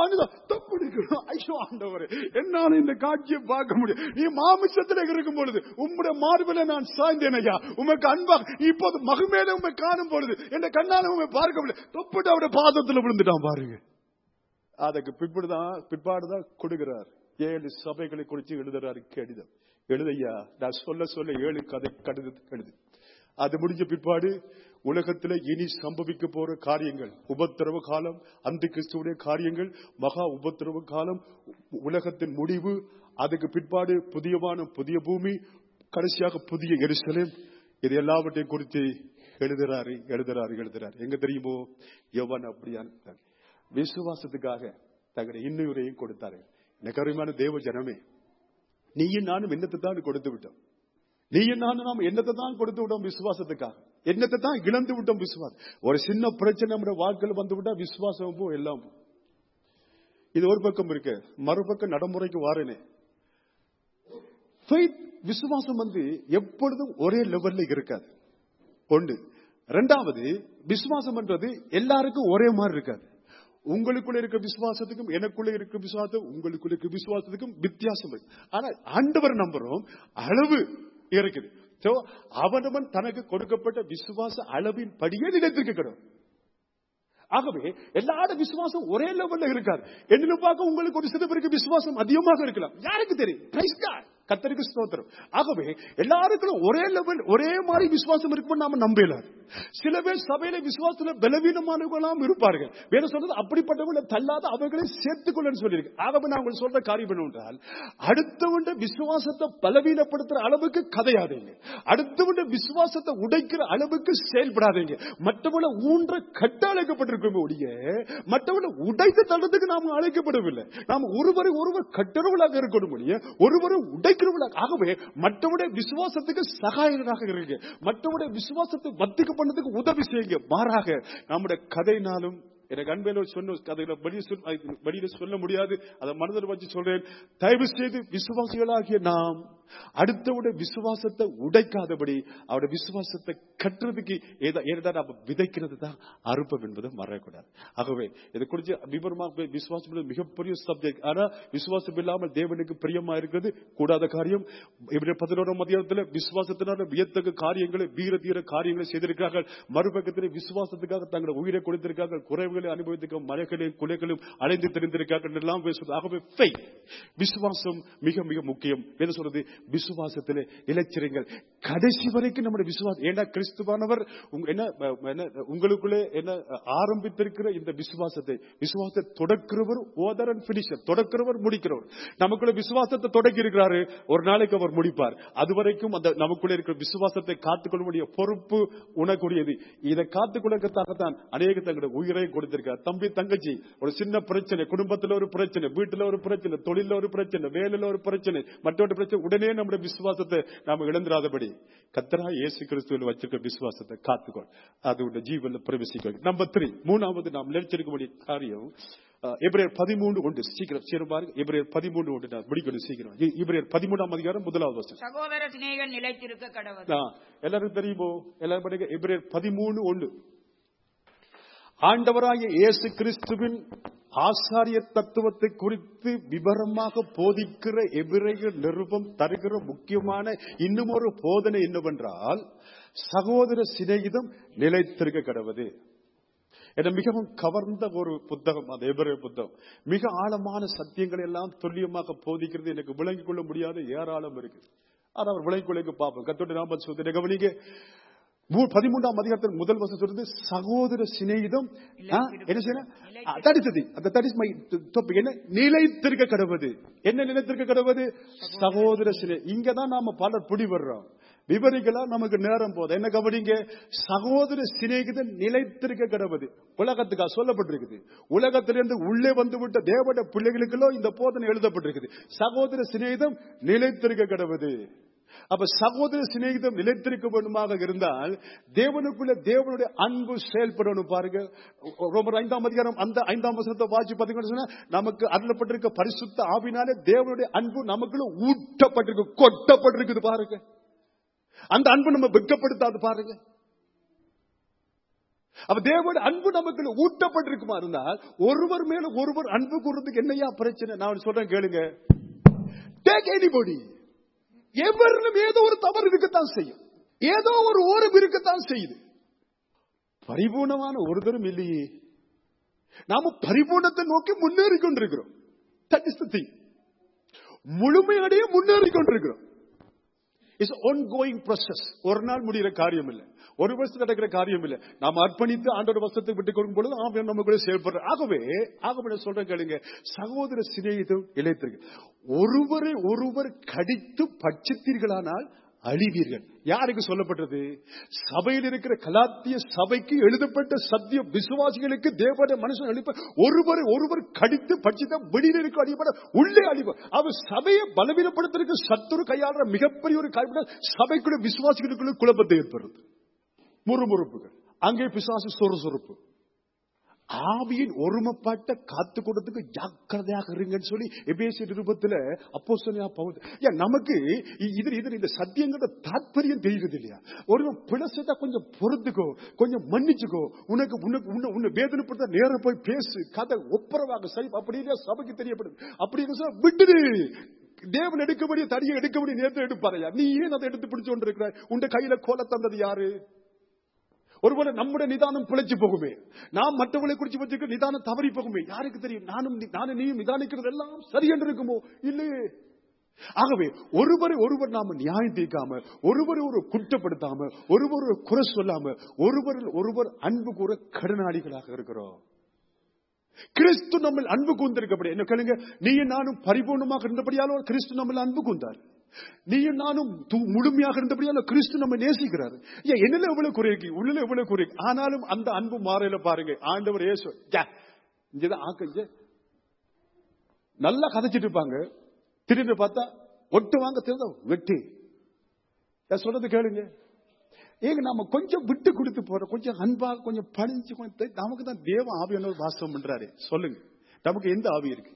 ஐயோ ஆண்டவரே என்னால இந்த காட்சியை பார்க்க முடியும் நீ மாமிசத்துல இருக்கும் பொழுது உம்முடைய மார்பில நான் சாய்ந்தேன் ஐயா உமக்கு அன்பாக இப்போது மகுமேல உண்மை காணும் பொழுது என் கண்ணால உண்மை பார்க்க முடியல தொப்பிட்டு அவருடைய பாதத்துல விழுந்துட்டான் பாருங்க அதுக்கு பிற்பாடுதான் பிற்பாடுதான் கொடுக்கிறார் ஏழு சபைகளை குறித்து எழுதுறாரு கடிதம் எழுதையா நான் சொல்ல சொல்ல ஏழு கதை கடிதத்துக்கு எழுது அது முடிஞ்ச பிற்பாடு உலகத்தில் இனி சம்பவிக்க போற காரியங்கள் உபத்திரவ காலம் அந்த கிறிஸ்துவுடைய காரியங்கள் மகா உபத்திரவ காலம் உலகத்தின் முடிவு அதுக்கு பிற்பாடு புதியவான புதிய பூமி கடைசியாக புதிய எருசலேம் இது எல்லாவற்றையும் குறித்து எழுதுறாரு எழுதுறாரு எழுதுறாரு எங்க தெரியுமோ எவன் அப்படியான விசுவாசத்துக்காக தங்களுடைய இன்னுரையும் கொடுத்தாரு எனக்கு அருமையான தேவ ஜனமே நீயும் நானும் என்னத்தை தான் கொடுத்து விட்டோம் நீயும் நானும் நாம் என்னத்தை தான் கொடுத்து விட்டோம் விசுவாசத்துக்காக என்னத்தை தான் இழந்து விட்டோம் விசுவாசம் ஒரு சின்ன பிரச்சனை நம்முடைய வாழ்க்கையில் வந்து விட்டா விசுவாசம் போ எல்லாம் போ. இது ஒரு பக்கம் இருக்கு மறுபக்கம் நடைமுறைக்கு வாரேனே Faith, விசுவாசம் வந்து எப்பொழுதும் ஒரே லெவல்ல இருக்காது ஒன்று ரெண்டாவது விசுவாசம் என்றது எல்லாருக்கும் ஒரே மாதிரி இருக்காது உங்களுக்குள்ள இருக்க விசுவாசத்துக்கும் எனக்குள்ள இருக்க விசுவாசம் உங்களுக்குள்ள இருக்க விசுவாசத்துக்கும் வித்தியாசம் இருக்கு ஆனா ஆண்டவர் நம்புறோம் அளவு இருக்குது So, அவனவன் தனக்கு கொடுக்கப்பட்ட விசுவாச அளவின் படியே நிலைத்திருக்கணும் ஆகவே எல்லாரோட விசுவாசம் ஒரே லெவல்ல இருக்காது என்ன பார்க்க உங்களுக்கு ஒரு சில பேருக்கு விசுவாசம் அதிகமாக இருக்கலாம் யாருக்கு தெரியும் Praise God. கர்த்தருக்கு ஸ்தோத்திரம் ஆகவே எல்லாருக்கும் ஒரே லெவல் ஒரே மாதிரி விசுவாசம் இருக்கும் நாம நம்பலாது சில பேர் சபையில விசுவாசத்துல பலவீனமானவங்களாம் இருப்பார்கள் வேற சொல்றது அப்படிப்பட்டவங்களை தள்ளாத அவர்களை சேர்த்துக்கொள்ளு சொல்லியிருக்கு ஆகவே நான் உங்களுக்கு சொல்ற காரியம் என்னவென்றால் அடுத்தவண்ட விசுவாசத்தை பலவீனப்படுத்துற அளவுக்கு கதையாதீங்க அடுத்தவண்ட விசுவாசத்தை உடைக்கிற அளவுக்கு செயல்படாதீங்க மற்றவளை ஊன்ற கட்ட அழைக்கப்பட்டிருக்கோமே ஒழிய மற்றவளை உடைத்து தள்ளதுக்கு நாம் அழைக்கப்படவில்லை நாம் ஒருவரை ஒருவர் கட்டுறவளாக இருக்கணும் ஒழிய ஒருவரை உடைக்கிறவளாக ஆகவே மற்றவருடைய விசுவாசத்துக்கு சகாயராக இருங்க மற்றவருடைய விசுவாசத்தை வத்திக்க பண்ணதுக்கு உதவி செய்யுங்க மாறாக நம்முடைய கதைனாலும் எனக்கு அன்பேல சொன்ன கதையில வெளியே சொல் வெளியில சொல்ல முடியாது அதை மனதில் வச்சு சொல்றேன் தயவு செய்து விசுவாசிகளாகிய நாம் அடுத்தவுடைய விசுவாசத்தை உடைக்காதபடி அவருடைய விசுவாசத்தை கட்டுறதுக்கு ஏதா- ஏதா நம்ம விதைக்கிறது தான் அறுப்பம் என்பதை மறக்கக்கூடாது ஆகவே இதை குறித்து விவரமாக விசுவாசம் என்பது மிகப்பெரிய சப்ஜெக்ட் ஆனா விசுவாசம் இல்லாமல் தேவனுக்கு பிரியமா இருக்கிறது கூடாத காரியம் இவருடைய பதினோராம் மதியத்தில் விசுவாசத்தினால வியத்தகு காரியங்களை வீர தீர காரியங்களை செய்திருக்கிறார்கள் மறுபக்கத்தில் விசுவாசத்துக்காக தங்களை உயிரை கொடுத்திருக்கார்கள் குறைவுகளை அனுபவித்திருக்க மழைகளையும் குலைகளையும் அடைந்து தெரிந்திருக்கார்கள் எல்லாம் பேசுவது ஆகவே faith, விசுவாசம் மிக மிக முக்கியம் என்ன சொல்றது விசுவாசத்திலே இலச்சிருங்கள் கடைசி வரைக்கும் நம்முடைய விசுவாசம் ஏன்னா கிறிஸ்துவானவர் உங்க- என்ன அஹ், என்ன, உங்களுக்குள்ளே என்ன அஹ், ஆரம்பித்திருக்கிற இந்த விசுவாசத்தை விசுவாசத்தை தொடக்கிறவர் ஓதர் அண்ட் பினிஷர் தொடக்கிறவர் முடிக்கிறவர் நமக்குள்ள விசுவாசத்தை தொடக்கி இருக்கிறாரு ஒரு நாளைக்கு அவர் முடிப்பார் அது வரைக்கும் அந்த நமக்குள்ள இருக்கிற விசுவாசத்தை காத்துக்கொள்ள வேண்டிய பொறுப்பு உணக்கூடியது இதை காத்துக்கொள்ளத்தான் அநேக தங்களுடைய உயிரை கொடுத்திருக்கார் தம்பி தங்கச்சி ஒரு சின்ன பிரச்சனை குடும்பத்துல ஒரு பிரச்சனை வீட்டுல ஒரு பிரச்சனை தொழில ஒரு பிரச்சனை வேலையில ஒரு பிரச்சனை மற்றொரு பிரச்சனை உடனே நம்முடைய விசுவாசத்தை நாம இழந்துராதபடி கத்தரா இயேசு கிறிஸ்துவில் வச்சிருக்க விசுவாசத்தை காத்துக்கொள் அது உடைய ஜீவன்ல பிரவேசிக்க நம்பர் த்ரீ மூணாவது நாம் நினைச்சிருக்க வேண்டிய காரியம் அஹ், எபிரேயர் பதிமூன்று ஒன்று சீக்கிரம் சீக்கிரம் பாருங்க எபிரேயர் பதிமூன்று ஒன்று நான் முடிக்கணும் சீக்கிரம் இ- எபிரேயர் பதிமூணாம் அதிகாரம் முதலாவது வருஷம் சகோதர சிநேகன் நிலைத்திருக்க கடவுள் எல்லாரும் தெரியுமோ எல்லாரும் படிங்க எபிரேயர் பதிமூணு ஒன்று ஆண்டவராகிய இயேசு கிறிஸ்துவின் ஆசாரிய தத்துவத்தை குறித்து விவரமாக போதிக்கிற எபிரேய நிருபம் தருகிற முக்கியமான இன்னும் ஒரு போதனை என்னவென்றால் சகோதர சிநேகிதம் நிலைத்திருக்க கடவுது என மிகவும் கவர்ந்த ஒரு புத்தகம் அந்த எபிரேய புத்தகம் மிக ஆழமான சத்தியங்களை எல்லாம் துல்லியமாக போதிக்கிறது எனக்கு விளங்கிக் கொள்ள முடியாத ஏராளம் இருக்கு ஆனா அவர் விளங்கிக் கொள்ள பார்ப்போம் கத்தோட நாம சொல்லுங்க கவனிங்க மூ- பதிமூன்றாம் அதிகாரத்தில் முதல் வசனம் சொல்றது சகோதர சிநேகிதம் ஆ, என்ன செய்யணும் தட் இஸ் அந்த தட் இஸ் மை டாபிக் என்ன நிலைத்திருக்க கடவுது என்ன நிலைத்திருக்க கடவுது சகோதர சினை இங்கதான் நாம பலர் பிடி வர்றோம் விவரிக்கலாம் நமக்கு நேரம் போதும் என்ன கவனிங்க சகோதர சிநேகிதம் நிலைத்திருக்க கடவுது உலகத்துக்கா சொல்லப்பட்டிருக்குது உலகத்திலிருந்து உள்ளே வந்து விட்ட தேவட பிள்ளைகளுக்கெல்லோ இந்த போதனை எழுதப்பட்டிருக்குது சகோதர சிநேகிதம் நிலைத்திருக்க கடவுது அப்ப சகோதர சிநேகிதம் நிலைத்திருக்க வேண்டுமாக இருந்தால் தேவனுக்குள்ள தேவனுடைய அன்பு செயல்படணும் பாருங்க ரோமர் ஐந்தாம் அதிகாரம் அந்த ஐந்தாம் வசனத்தை வாசி பார்த்தீங்கன்னு சொன்னா நமக்கு அருளப்பட்டிருக்க பரிசுத்த ஆவினாலே தேவனுடைய அன்பு நமக்குள்ள ஊட்டப்பட்டிருக்கு கொட்டப்பட்டிருக்குது பாருங்க அந்த அன்பு நம்ம வெட்கப்படுத்தாது பாருங்க அப்ப தேவனுடைய அன்பு நமக்கு ஊட்டப்பட்டிருக்குமா இருந்தால் ஒருவர் மேல ஒருவர் அன்பு கூறுறதுக்கு என்னையா பிரச்சனை நான் சொல்றேன் கேளுங்க டேக் எனிபடி எவரிலும் ஏதோ ஒரு தவறு இருக்கத்தான் செய்யும் ஏதோ ஒரு ஓரம் இருக்கத்தான் செய்யுது பரிபூர்ணமான ஒருத்தரும் இல்லையே நாம பரிபூர்ணத்தை நோக்கி முன்னேறி கொண்டிருக்கிறோம் தட் இஸ் தி முழுமையடைய முன்னேறி கொண்டிருக்கிறோம் இட்ஸ் ஒன் கோயிங் ப்ராசஸ் ஒரு நாள் முடிகிற காரியம் இல்லை ஒரு வருஷம் நடக்கிற காரியம் இல்லை நாம் அர்ப்பணித்து ஆண்டோட வருஷத்தை விட்டு கொடுக்கும் பொழுது அவன் நமக்குள்ள செயல்படுற ஆகவே ஆகவே நான் சொல்றேன் கேளுங்க சகோதர சிநேகிதம் இழைத்திருக்கு ஒருவரை ஒருவர் கடித்து பட்சித்தீர்களானால் அழிவீர்கள் யாருக்கு சொல்லப்பட்டது சபையில் இருக்கிற கலாத்திய சபைக்கு எழுதப்பட்ட சத்திய விசுவாசிகளுக்கு தேவனுடைய மனுஷன் அழிப்ப ஒருவரை ஒருவர் கடித்து பட்சித்த வெளியில் இருக்க அழிப்பட உள்ளே அழிப்ப அவர் சபையை பலவீனப்படுத்துறதுக்கு சத்துரு கையாளுற மிகப்பெரிய ஒரு காரணம் சபைக்குள்ள விசுவாசிகளுக்குள்ள குழப்பத்தை ஏற்படுது முறுமுறுப்புகள் அங்கே பிசாசு சொறுசொறுப்பு ஆவியின் ஒருமைப்பாட்ட காத்து கொடுத்துக்கு ஜாக்கிரதையாக இருங்கன்னு சொல்லி எபேசிய நிருபத்துல அப்போ சொன்ன நமக்கு இ- இது இது இந்த சத்தியங்களோட தாற்பயம் தெரியுது இல்லையா ஒரு பிளசத்தை கொஞ்சம் பொறுத்துக்கோ கொஞ்சம் மன்னிச்சுக்கோ உனக்கு உனக்கு உன்னை உன்னை வேதனைப்படுத்த நேரம் போய் பேசு கதை ஒப்புரவாக சரி அப்படி இல்லையா சபைக்கு தெரியப்படுது அப்படின்னு சொன்னா விட்டுடு தேவன் எடுக்கபடிய தடியை எடுக்கபடி நேரத்தை எடுப்பாரையா நீ ஏன் அதை எடுத்து பிடிச்சு கொண்டு இருக்கிறாய் உன் கையில கோல தந்தது யாரு ஒருவேளை நம்முடைய நிதானம் பிழைச்சு போகுமே நாம் மற்றவர்களை குறிச்சு வச்சிருக்க நிதானம் தவறி போகுமே யாருக்கு தெரியும் நானும் நீ- நானும் நீயும் நிதானிக்கிறது எல்லாம் சரி என்று இருக்குமோ இல்லையே ஆகவே ஒருவரை ஒருவர் நாம நியாயம் தீர்க்காம ஒருவரை ஒரு குற்றப்படுத்தாம ஒருவர் ஒரு குறை சொல்லாம ஒருவரில் ஒருவர் அன்பு கூற கடனாளிகளாக இருக்கிறோம் கிறிஸ்து நம்மில் அன்பு கூர்ந்திருக்கப்படி என்ன கேளுங்க நீயும் நானும் பரிபூர்ணமாக இருந்தபடியாலோ கிறிஸ்து நம்மில் அன்பு கூர்ந்தார் நீயும் நானும் து- முழுமையாக இருந்தபடியாலோ கிறிஸ்து நம்ம நேசிக்கிறார் ஏன் என்னல எவ்வளவு குறை இருக்கு உள்ள எவ்வளவு குறை இருக்கு ஆனாலும் அந்த அன்பு மாறையில பாருங்க ஆண்டவர் இயேசு ச்சே, இங்கதான் ஆக்க இங்க நல்லா கதைச்சிட்டு இருப்பாங்க திரும்பி பார்த்தா ஒட்டு வாங்க தெரிஞ்ச வெட்டி நான் சொல்றது கேளுங்க ஏங்க நாம கொஞ்சம் விட்டு கொடுத்து போறோம் கொஞ்சம் அன்பா கொஞ்சம் பணிஞ்சு கொஞ்சம் தெ- நமக்கு தான் தேவ ஆவியானவர் வாசம் பண்றாரு சொல்லுங்க நமக்கு எந்த ஆவி இருக்கு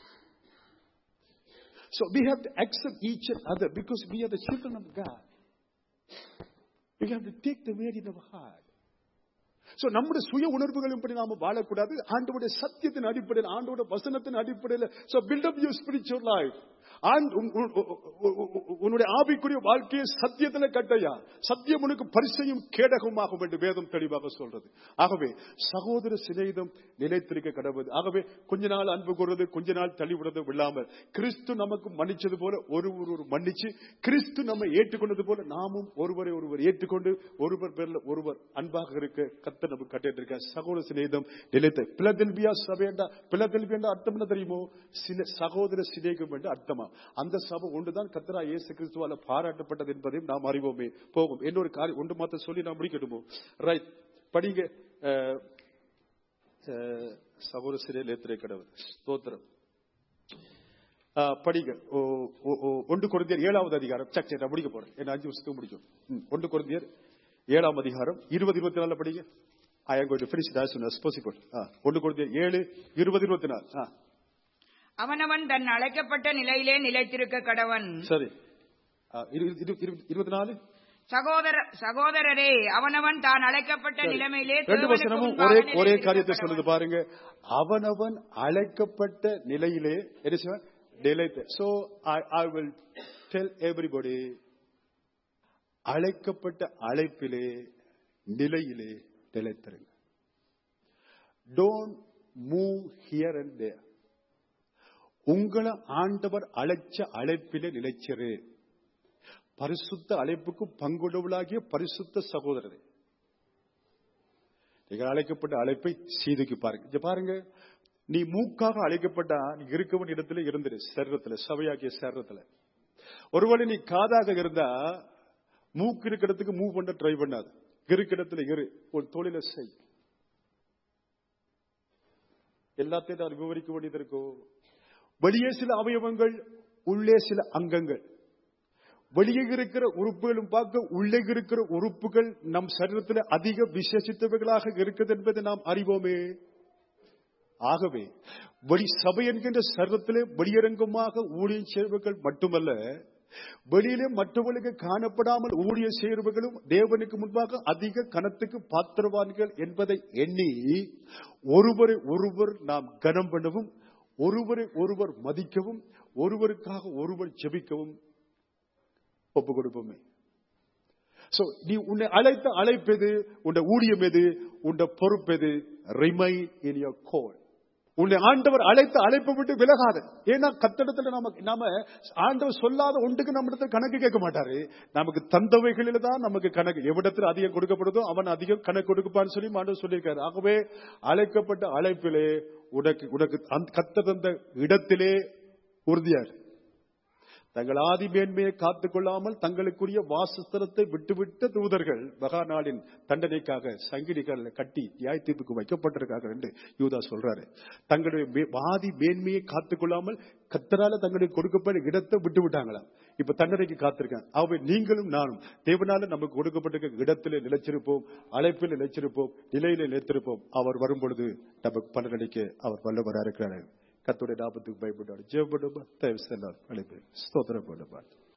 So we have to accept each other because we are the children of God. We have to take the word in our heart. So நம்முடைய சுய உணர்வுகளும் படி நாம வாழக்கூடாது ஆண்டோட சத்தியத்தின் அடிப்படையில் ஆண்டோட வசனத்தின் அடிப்படையில் so build up your spiritual life and உன்- உன்- உன்- உன்- உன்னுடைய ஆவிக்குரிய வாழ்க்கையை சத்தியத்துல கட்டையா சத்தியம் உனக்கு பரிசையும் கேடகமாகும் என்று வேதம் தெளிவாக சொல்றது ஆகவே சகோதர சிநேகிதம் நிலைத்திருக்க கடவுது ஆகவே கொஞ்ச நாள் அன்பு கூறுறது கொஞ்ச நாள் தள்ளிவிடுறது விடாமல் கிறிஸ்து நமக்கு மன்னிச்சது போல ஒரு ஒரு மன்னிச்சு கிறிஸ்து நம்ம ஏற்றுக்கொண்டது போல நாமும் ஒருவரை ஒருவர் ஏற்றுக்கொண்டு ஒருவர் பேர்ல ஒருவர் அன்பாக இருக்க கத்த நமக்கு கட்டிட்டு இருக்க சகோதர சிநேகிதம் நிலைத்த பிளதெல்பியா சபையண்டா பிளதெல்பியா அர்த்தம் என்ன தெரியுமோ சில சகோதர சிநேகம் என்று அர்த்தமா அந்த சபை ஒன்றுதான் கத்தரா இயேசு கிறிஸ்துவால பாராட்டப்பட்டது என்பதையும் நாம் அறிவோமே போகும் இன்னொரு காரியம் ஒன்று மாத்திரம் சொல்லி நான் முடிக்கட்டுமோ ரைட் படிங்க அஹ், அஹ், சகோதர சிறை லேத்திரை கடவுள் ஸ்தோத்திரம் அஹ், படிங்க ஓ- ஓ- ஓ- ஒன்று குருந்தியர் ஏழாவது அதிகாரம் சக் சரி நான் முடிக்க போறேன் என்ன அஞ்சு வருஷத்துக்கு முடிக்கும் ம், ஒன்று குருந்தியர் ஏழாம் அதிகாரம் இருபது இருபத்தி நாலுல படிங்க ஐ am going to finish it as soon as possible. ஆ, ஒன்று குருந்தியர் ஏழு இருபது இருபத்தி நாலு ஆ, அவனவன் தன் அழைக்கப்பட்ட நிலையிலே நிலைத்திருக்க கடவன் சரி ஆ, இரு- இரு- இரு- இருபத்தி நாலு சகோதர சகோதரரே அவனவன் தான் அழைக்கப்பட்ட நிலைமையிலே ரெண்டு தேவனுக்கு வசனமும் முன்பாக ஒரே ஒரே நிலைத்திருக்க காரியத்தை கடவன். சொல்லுது பாருங்க அவனவன் அழைக்கப்பட்ட நிலையிலே என்ன செய்வான் நிலைத்த so I I will tell everybody அழைக்கப்பட்ட அழைப்பிலே நிலையிலே நிலைத்திருங்க don't move here and there உங்களை ஆண்டவர் அழைச்ச அழைப்பிலே நிலைச்சிரு பரிசுத்த அழைப்புக்கு பங்குள்ளவளாகிய பரிசுத்த சகோதரரை நீங்கள் அழைக்கப்பட்ட அழைப்பை சீதுக்கு பாருங்க இங்க பாருங்க நீ மூக்காக அழைக்கப்பட்டா நீ இருக்கவன் இடத்துல இருந்துரு சரீரத்துல சபையாக்கிய சரீரத்துல ஒருவேளை நீ காதாக இருந்தா மூக்கு இருக்கிற இடத்துக்கு மூவ் பண்ண ட்ரை பண்ணாது இருக்கிற இடத்துல இரு ஒரு தொழிலை செய் எல்லாத்தையும் நான் விவரிக்க வேண்டியது இருக்கும் வெளியே சில அவயவங்கள் உள்ளே சில அங்கங்கள் வெளியே இருக்கிற உறுப்புகளும் பார்க்க உள்ளே இருக்கிற உறுப்புகள் நம் சரீரத்தில் அதிக விசேஷித்தவைகளாக இருக்குது என்பதை நாம் அறிவோமே ஆகவே வெளி சபை என்கின்ற சர்வத்திலே வெளியரங்கமாக ஊழியம் செய்வர்கள் மட்டுமல்ல வெளியிலே மற்றவர்களுக்கு காணப்படாமல் ஊழிய செய்வர்களும் தேவனுக்கு முன்பாக அதிக கனத்துக்கு பாத்திரவான்கள் என்பதை எண்ணி ஒருவரை ஒருவர் நாம் கனம் பண்ணவும் ஒருவரை ஒருவர் மதிக்கவும் ஒருவருக்காக ஒருவர் ஜெபிக்கவும் ஒப்பு கொடுப்போமே சோ நீ உன்னை அழைத்த அழைப்பது உன்ட ஊழியம் எது உன்ட பொறுப்பெது ரிமை இன் யோர் கோல் உன்னை ஆண்டவர் அழைத்த அழைப்பை விட்டு விலகாத ஏன்னா கத்தடத்துல நாம நாம ஆண்டவர் சொல்லாத ஒன்றுக்கு நம்ம இடத்துல கணக்கு கேட்க மாட்டாரு நமக்கு தந்தவைகளில் தான் நமக்கு கணக்கு எவ்விடத்தில் அதிகம் கொடுக்கப்படுதோ அவன் அதிகம் கணக்கு கொடுப்பான்னு சொல்லி ஆண்டவர் சொல்லியிருக்காரு ஆகவே அழைக்கப்பட்ட அழைப்பிலே உனக்கு உனக்கு அந்த கத்த தந்த இடத்திலே உறுதியாரு தங்கள் ஆதி மேன்மையை காத்துக் கொள்ளாமல் தங்களுக்குரிய வாசஸ்தலத்தை விட்டுவிட்ட தூதர்கள் மகா நாளின் தண்டனைக்காக சங்கிலிகள் கட்டி நியாய தீர்ப்புக்கு வைக்கப்பட்டிருக்காங்க என்று யூதா சொல்றாரு தங்களுடைய மே- ஆதி மேன்மையை காத்துக் கொள்ளாமல் கத்தரால தங்களுக்கு கொடுக்கப்பட்ட இடத்தை விட்டு விட்டாங்களாம் இப்ப தண்டனைக்கு காத்திருக்காங்க ஆகவே நீங்களும் நானும் தேவனால நமக்கு கொடுக்கப்பட்டிருக்க இடத்திலே நிலைச்சிருப்போம் அழைப்பில் நிலைச்சிருப்போம் நிலையில நிலைத்திருப்போம் அவர் வரும் பொழுது நமக்கு பலனளிக்க அவர் வல்லவராக இருக்கிறார் கத்துடைய நாபத்துக்கு பயப்பட்டார் ஜெயப்படுமா தயவு செல்லார் அழைப்பு ஸ்தோத்திரம் பண்ணுவார்